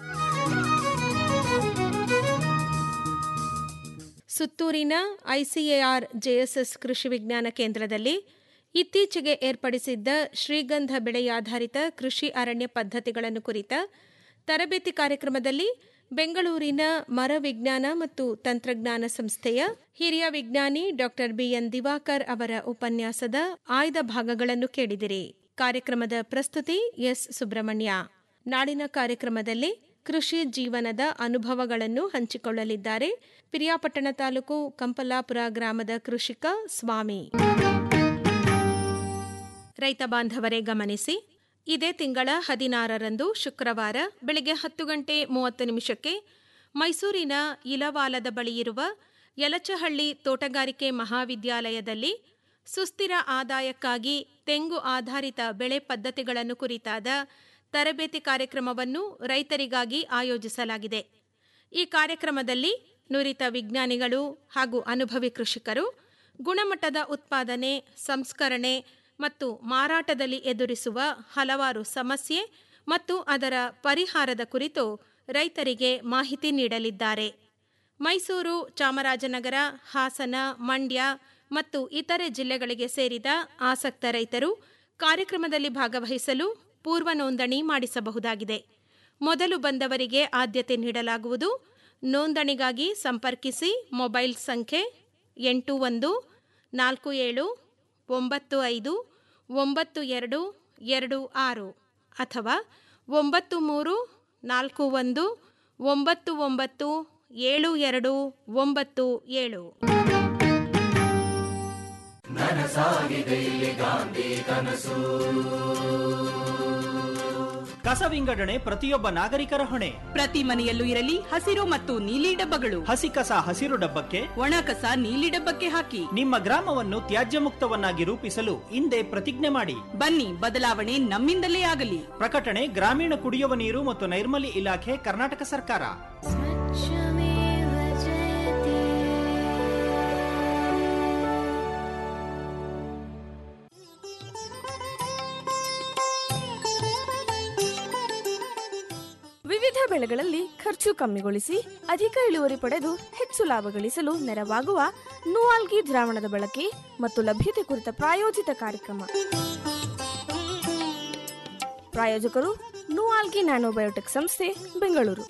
ಸುತ್ತೂರಿನ ಐಸಿಎಆರ್ ಜೆಎಸ್ಎಸ್ ಕೃಷಿ ವಿಜ್ಞಾನ ಕೇಂದ್ರದಲ್ಲಿ ಇತ್ತೀಚೆಗೆ ಏರ್ಪಡಿಸಿದ್ದ ಶ್ರೀಗಂಧ ಬೆಳೆಯಾಧಾರಿತ ಕೃಷಿ ಅರಣ್ಯ ಪದ್ಧತಿಗಳನ್ನು ಕುರಿತ ತರಬೇತಿ ಕಾರ್ಯಕ್ರಮದಲ್ಲಿ ಬೆಂಗಳೂರಿನ ಮರ ವಿಜ್ಞಾನ ಮತ್ತು ತಂತ್ರಜ್ಞಾನ ಸಂಸ್ಥೆಯ ಹಿರಿಯ ವಿಜ್ಞಾನಿ ಡಾಕ್ಟರ್ ಬಿಎನ್ ದಿವಾಕರ್ ಅವರ ಉಪನ್ಯಾಸದ ಆಯ್ದ ಭಾಗಗಳನ್ನು ಕೇಳಿದಿರಿ ಕಾರ್ಯಕ್ರಮದ ಪ್ರಸ್ತುತಿ ಎಸ್ ಸುಬ್ರಹ್ಮಣ್ಯ ನಾಡಿನ ಕಾರ್ಯಕ್ರಮದಲ್ಲಿ ಕೃಷಿ ಜೀವನದ ಅನುಭವಗಳನ್ನು ಹಂಚಿಕೊಳ್ಳಲಿದ್ದಾರೆ ಪಿರಿಯಾಪಟ್ಟಣ ತಾಲೂಕು ಕಂಪಲಾಪುರ ಗ್ರಾಮದ ಕೃಷಿಕ ಸ್ವಾಮಿ ರೈತ ಬಾಂಧವರೇ ಗಮನಿಸಿ ಇದೇ ತಿಂಗಳ ಹದಿನಾರರಂದು ಶುಕ್ರವಾರ ಬೆಳಗ್ಗೆ ಹತ್ತು ಗಂಟೆ ಮೂವತ್ತು ನಿಮಿಷಕ್ಕೆ ಮೈಸೂರಿನ ಇಲವಾಲದ ಬಳಿಯಿರುವ ಯಲಚಹಳ್ಳಿ ತೋಟಗಾರಿಕೆ ಮಹಾವಿದ್ಯಾಲಯದಲ್ಲಿ ಸುಸ್ಥಿರ ಆದಾಯಕ್ಕಾಗಿ ತೆಂಗು ಆಧಾರಿತ ಬೆಳೆ ಪದ್ಧತಿಗಳನ್ನು ಕುರಿತಾದ ತರಬೇತಿ ಕಾರ್ಯಕ್ರಮವನ್ನು ರೈತರಿಗಾಗಿ ಆಯೋಜಿಸಲಾಗಿದೆ ಈ ಕಾರ್ಯಕ್ರಮದಲ್ಲಿ ನುರಿತ ವಿಜ್ಞಾನಿಗಳು ಹಾಗೂ ಅನುಭವಿ ಕೃಷಿಕರು ಗುಣಮಟ್ಟದ ಉತ್ಪಾದನೆ ಸಂಸ್ಕರಣೆ ಮತ್ತು ಮಾರಾಟದಲ್ಲಿ ಎದುರಿಸುವ ಹಲವಾರು ಸಮಸ್ಯೆ ಮತ್ತು ಅದರ ಪರಿಹಾರದ ಕುರಿತು ರೈತರಿಗೆ ಮಾಹಿತಿ ನೀಡಲಿದ್ದಾರೆ ಮೈಸೂರು ಚಾಮರಾಜನಗರ ಹಾಸನ ಮಂಡ್ಯ ಮತ್ತು ಇತರೆ ಜಿಲ್ಲೆಗಳಿಗೆ ಸೇರಿದ ಆಸಕ್ತ ರೈತರು ಕಾರ್ಯಕ್ರಮದಲ್ಲಿ ಭಾಗವಹಿಸಲು ಪೂರ್ವ ನೋಂದಣಿ ಮಾಡಿಸಬಹುದಾಗಿದೆ ಮೊದಲು ಬಂದವರಿಗೆ ಆದ್ಯತೆ ನೀಡಲಾಗುವುದು ನೋಂದಣಿಗಾಗಿ ಸಂಪರ್ಕಿಸಿ ಮೊಬೈಲ್ ಸಂಖ್ಯೆ ಎಂಟು ಒಂದು ನಾಲ್ಕು ಏಳು ಒಂಬತ್ತು ಐದು ಒಂಬತ್ತು ಎರಡು ಎರಡು ಆರು ಅಥವಾ ಒಂಬತ್ತು ಮೂರು ನಾಲ್ಕು ಒಂದು ಒಂಬತ್ತು ಒಂಬತ್ತು ಏಳು ಎರಡು ಒಂಬತ್ತು ಏಳು ನನಸಾಗಿದೆ ಇಲ್ಲಿ ಗಾಂಧಿ ಕನಸು ಕಸ ವಿಂಗಡಣೆ ಪ್ರತಿಯೊಬ್ಬ ನಾಗರಿಕರ ಹೊಣೆ ಪ್ರತಿ ಮನೆಯಲ್ಲೂ ಇರಲಿ ಹಸಿರು ಮತ್ತು ನೀಲಿ ಡಬ್ಬಗಳು ಹಸಿ ಕಸ ಹಸಿರು ಡಬ್ಬಕ್ಕೆ ಒಣ ಕಸ ನೀಲಿ ಡಬ್ಬಕ್ಕೆ ಹಾಕಿ ನಿಮ್ಮ ಗ್ರಾಮವನ್ನು ತ್ಯಾಜ್ಯ ಮುಕ್ತವನ್ನಾಗಿ ರೂಪಿಸಲು ಹಿಂದೆ ಪ್ರತಿಜ್ಞೆ ಮಾಡಿ ಬನ್ನಿ ಬದಲಾವಣೆ ನಮ್ಮಿಂದಲೇ ಆಗಲಿ ಪ್ರಕಟಣೆ ಗ್ರಾಮೀಣ ಕುಡಿಯುವ ನೀರು ಮತ್ತು ನೈರ್ಮಲ್ಯ ಇಲಾಖೆ ಕರ್ನಾಟಕ ಸರ್ಕಾರ ವಿವಿಧ ಬೆಳೆಗಳಲ್ಲಿ ಖರ್ಚು ಕಮ್ಮಿಗೊಳಿಸಿ ಅಧಿಕ ಇಳುವರಿ ಪಡೆದು ಹೆಚ್ಚು ಲಾಭ ಗಳಿಸಲು ನೆರವಾಗುವ ನೂಆಲ್ಗಿ ದ್ರಾವಣದ ಬಳಕೆ ಮತ್ತು ಲಭ್ಯತೆ ಕುರಿತ ಪ್ರಾಯೋಜಿತ ಕಾರ್ಯಕ್ರಮ ಪ್ರಾಯೋಜಕರು ನೂಆಲ್ಗಿ ನ್ಯಾನೋಬಯೋಟೆಕ್ ಸಂಸ್ಥೆ ಬೆಂಗಳೂರು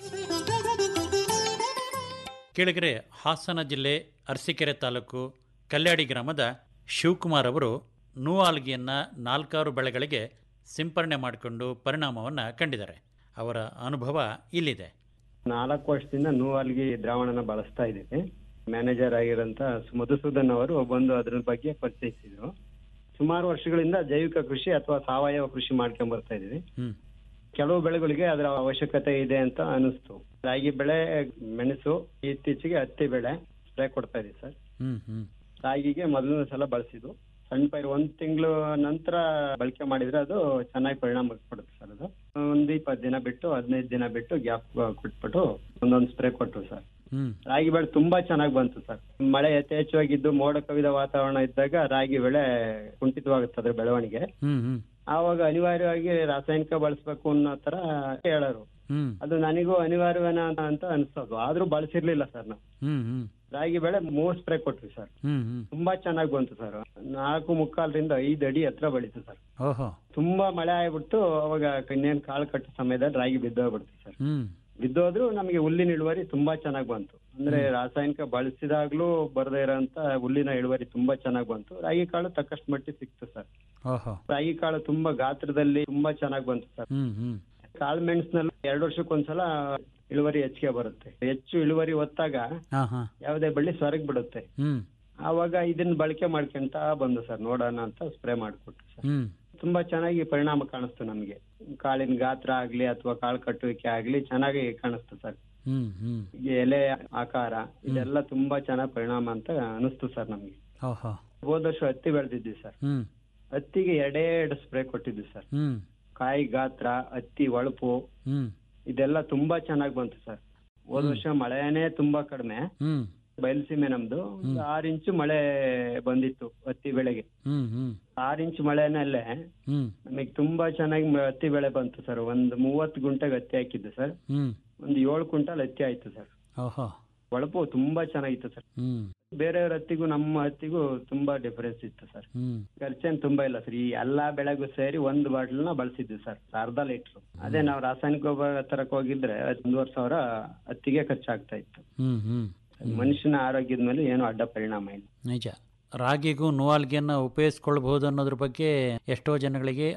ಕೆಳಗರೆ ಹಾಸನ ಜಿಲ್ಲೆ ಅರಸೀಕೆರೆ ತಾಲೂಕು ಕಲ್ಯಾಡಿ ಗ್ರಾಮದ ಶಿವಕುಮಾರ್ ಅವರು ನೂಆಲ್ಗಿಯನ್ನು ನಾಲ್ಕಾರು ಬೆಳೆಗಳಿಗೆ ಸಿಂಪರಣೆ ಮಾಡಿಕೊಂಡು ಪರಿಣಾಮವನ್ನು ಕಂಡಿದ್ದಾರೆ ಅವರ ಅನುಭವ ಇಲ್ಲಿದೆ ನಾಲ್ಕು ವರ್ಷದಿಂದ ನೂವಲ್ಗಿ ದ್ರಾವಣನ ಬಳಸ್ತಾ ಇದ್ದೀವಿ ಮ್ಯಾನೇಜರ್ ಆಗಿರೋಂಥ ಮಧುಸೂದನ್ ಅವರು ಬಂದು ಅದ್ರ ಬಗ್ಗೆ ಪರಿಚಯಿಸಿದ್ರು ಸುಮಾರು ವರ್ಷಗಳಿಂದ ಜೈವಿಕ ಕೃಷಿ ಅಥವಾ ಸಾವಯವ ಕೃಷಿ ಮಾಡ್ಕೊಂಡ್ ಬರ್ತಾ ಇದೀವಿ ಹ್ಮ್. ಕೆಲವು ಬೆಳೆಗಳಿಗೆ ಅದರ ಅವಶ್ಯಕತೆ ಇದೆ ಅಂತ ಅನಿಸ್ತು ರಾಗಿ ಬೆಳೆ ಮೆಣಸು ಇತ್ತೀಚೆಗೆ ಹತ್ತಿ ಬೆಳೆ ಸ್ಪ್ರೇ ಕೊಡ್ತಾ ಇದೀವಿ ಸರ್ ಹ್ಮ್ ಹ್ಮ್ ರಾಗಿಗೆ ಮೊದಲನೇ ಸಲ ಬಳಸಿದ್ದು ಸಣ್ಣ ಪೈರು ಒಂದ್ ತಿಂಗಳು ನಂತರ ಬಳಕೆ ಮಾಡಿದ್ರೆ ಅದು ಚೆನ್ನಾಗಿ ಪರಿಣಾಮ ಕೊಡುತ್ತೆ ಸರ್ ಅದು ಒಂದ್ ಇಪ್ಪತ್ತು ದಿನ ಬಿಟ್ಟು ಹದಿನೈದು ದಿನ ಬಿಟ್ಟು ಗ್ಯಾಪ್ ಕೊಟ್ಬಿಟ್ಟು ಒಂದೊಂದು ಸ್ಪ್ರೇ ಕೊಟ್ರು ಸರ್ ಹ್ಮ್ ರಾಗಿ ಬೆಳೆ ತುಂಬಾ ಚೆನ್ನಾಗಿ ಬಂತು ಸರ್ ಮಳೆ ಯಥೇಚ್ಛವಾಗಿದ್ದು ಮೋಡ ಕವಿದ ವಾತಾವರಣ ಇದ್ದಾಗ ರಾಗಿ ಬೆಳೆ ಕುಂಠಿತವಾಗುತ್ತೆ ಅದ್ರ ಬೆಳವಣಿಗೆ ಹ್ಮ್ ಹ್ಮ್ ಆವಾಗ ಅನಿವಾರ್ಯವಾಗಿ ರಾಸಾಯನಿಕ ಬಳಸ್ಬೇಕು ಅನ್ನೋ ತರ ಹೇಳೋರು ಹ್ಮ್ ಅದು ನನಗೂ ಅನಿವಾರ್ಯವೇನ ಅಂತ ಅನ್ಸೋದು ಆದ್ರೂ ಬಳಸಿರ್ಲಿಲ್ಲ ಸರ್ ನಾವು ಹ್ಮ್ ಹ್ಮ್ ರಾಗಿ ಬೆಳೆ ಮೂರ್ ಸ್ಪ್ರೇ ಕೊಟ್ವಿ ಸರ್ ಹ್ಮ್ ಹ್ಮ್ ತುಂಬಾ ಚೆನ್ನಾಗಿ ಬಂತು ಸರ್ ನಾಲ್ಕು ಮುಕ್ಕಾಲರಿಂದ ಐದು ಅಡಿ ಹತ್ರ ಬೆಳೀತು ಸರ್ ಓಹೋ ತುಂಬಾ ಮಳೆ ಆಗ್ಬಿಟ್ಟು ಅವಾಗ ಇನ್ನೇನ್ ಕಾಳು ಕಟ್ಟೋ ಸಮಯದಲ್ಲಿ ರಾಗಿ ಬಿದ್ದೋಗ್ಬಿಡ್ತು ಸರ್ ಹ್ಮ್ ಬಿದ್ದೋದ್ರು ನಮಗೆ ಹುಲ್ಲಿನ ಇಳುವರಿ ತುಂಬಾ ಚೆನ್ನಾಗಿ ಬಂತು ಅಂದ್ರೆ ರಾಸಾಯನಿಕ ಬಳಸಿದಾಗ್ಲೂ ಬರದೇ ಇರೋಂತ ಹುಲ್ಲಿನ ಇಳುವರಿ ತುಂಬಾ ಚೆನ್ನಾಗಿ ಬಂತು ರಾಗಿ ಕಾಳು ತಕ್ಕಷ್ಟು ಮಟ್ಟಿ ಸಿಕ್ತು ಸರ್ ಓಹೋ ರಾಗಿ ಕಾಳು ತುಂಬಾ ಗಾತ್ರದಲ್ಲಿ ತುಂಬಾ ಚೆನ್ನಾಗಿ ಬಂತು ಸರ್ ಹ್ಮ್ ಹ್ಮ್ ಕಾಳು ಮೆಣಸಿನಲ್ಲಿ ಎರಡು ವರ್ಷಕ್ಕೊಂದ್ಸಲ ಇಳುವರಿ ಹೆಚ್ಚಿಗೆ ಬರುತ್ತೆ ಹೆಚ್ಚು ಇಳುವರಿ ಹೊತ್ತಾಗ ಹಾ ಹಾ ಯಾವುದೇ ಬಳ್ಳಿ ಸ್ವರ್ಗ್ ಬಿಡುತ್ತೆ ಹ್ಮ್ ಆವಾಗ ಇದನ್ನ ಬಳಕೆ ಮಾಡ್ಕೊಂತ ಬಂದು ಸರ್ ನೋಡೋಣ ಅಂತ ಸ್ಪ್ರೇ ಮಾಡಿಕೊಟ್ರು ಸರ್ ಹ್ಮ್ ತುಂಬಾ ಚೆನ್ನಾಗಿ ಪರಿಣಾಮ ಕಾಣಿಸ್ತು ನಮಗೆ ಕಾಳಿನ ಗಾತ್ರ ಆಗ್ಲಿ ಅಥವಾ ಕಾಳು ಕಟ್ಟುವಿಕೆ ಆಗ್ಲಿ ಚೆನ್ನಾಗಿ ಕಾಣಿಸ್ತು ಸರ್ ಹ್ಮ್ ಹ್ಮ್ ಈ ಎಲೆ ಆಕಾರ ಇದೆಲ್ಲ ತುಂಬಾ ಚೆನ್ನಾಗಿ ಪರಿಣಾಮ ಅಂತ ಅನಿಸ್ತು ಸರ್ ನಮ್ಗೆ ಓಹೋ ಹೋದ ವರ್ಷ ಹತ್ತಿ ಬೆಳೆದಿದ್ವಿ ಸರ್ ಹ್ಮ್ ಹತ್ತಿಗೆ ಎರಡೇ ಎರಡು ಸ್ಪ್ರೇ ಕೊಟ್ಟಿದ್ವಿ ಸರ್ ಹ್ಮ್ ಕಾಯಿ ಗಾತ್ರ ಹತ್ತಿ ಒಳಪು ಹ್ಮ್ ಇದೆಲ್ಲ ತುಂಬಾ ಚೆನ್ನಾಗಿ ಬಂತು ಸರ್ ಹೋದ ವರ್ಷ ಮಳೆನೇ ತುಂಬಾ ಕಡಿಮೆ ಹ್ಮ್ ಬಯಲುಸೀಮೆ ನಮ್ದು ಒಂದು ಆರ್ ಇಂಚು ಮಳೆ ಬಂದಿತ್ತು ಹತ್ತಿ ಬೆಳೆಗೆ ಹ್ಮ್ ಹ್ಮ್ ಆರ್ ಇಂಚ್ ಮಳೆನಲ್ಲೇ ಹ್ಮ್ ನಮಗೆ ತುಂಬಾ ಚೆನ್ನಾಗಿ ಮ- ಹತ್ತಿ ಬೆಳೆ ಬಂತು ಸರ್ ಒಂದು ಮೂವತ್ತು ಗುಂಟೆಗೆ ಹತ್ತಿ ಹಾಕಿದ್ದು ಸರ್ ಹ್ಮ್ ಒಂದು ಏಳು ಕ್ವಿಂಟಲ್ ಹತ್ತಿ ಆಯ್ತು ಸರ್ ಓಹೋ ಒಳಪು ತುಂಬಾ ಚೆನ್ನಾಗಿತ್ತು ಸರ್ ಹ್ಮ್ ಬೇರೆಯವ್ರ ಹತ್ತಿಗೂ ನಮ್ಮ ಹತ್ತಿಗೂ ತುಂಬಾ ಡಿಫರೆನ್ಸ್ ಇತ್ತು ಸರ್ ಹ್ಮ್ ಖರ್ಚೇನ್ ತುಂಬಾ ಇಲ್ಲ ಸರ್ ಈ ಎಲ್ಲಾ ಬೆಳೆಗೂ ಸೇರಿ ಒಂದು ಬಾಟಲ್ನ ಬಳಸಿದ್ವಿ ಸರ್ ಅರ್ಧ ಲೀಟರ್ ಅದೇ ನಾವು ರಾಸಾಯನಿಕ ಗೊಬ್ಬರ ತರಕ್ ಹೋಗಿದ್ರೆ ಒಂದೂವರೆ ಸಾವಿರ ಹತ್ತಿಗೆ ಖರ್ಚಾಗ್ತಾ ಇತ್ತು ಹ್ಮ್ ಹ್ಮ್ ಮನುಷ್ಯನ ಆರೋಗ್ಯದ ಮೇಲೆ ಏನು ಅಡ್ಡ ಪರಿಣಾಮ ಇಲ್ಲ ನಿಜ ರಾಗಿಗೂ ನೂವಾಲ್ಗಿಯನ್ನು ಉಪಯೋಗಿಸ್ಕೊಳ್ಬಹುದು ಅನ್ನೋದ್ರ ಬಗ್ಗೆ ಎಷ್ಟೋ ಜನಗಳಿಗೆ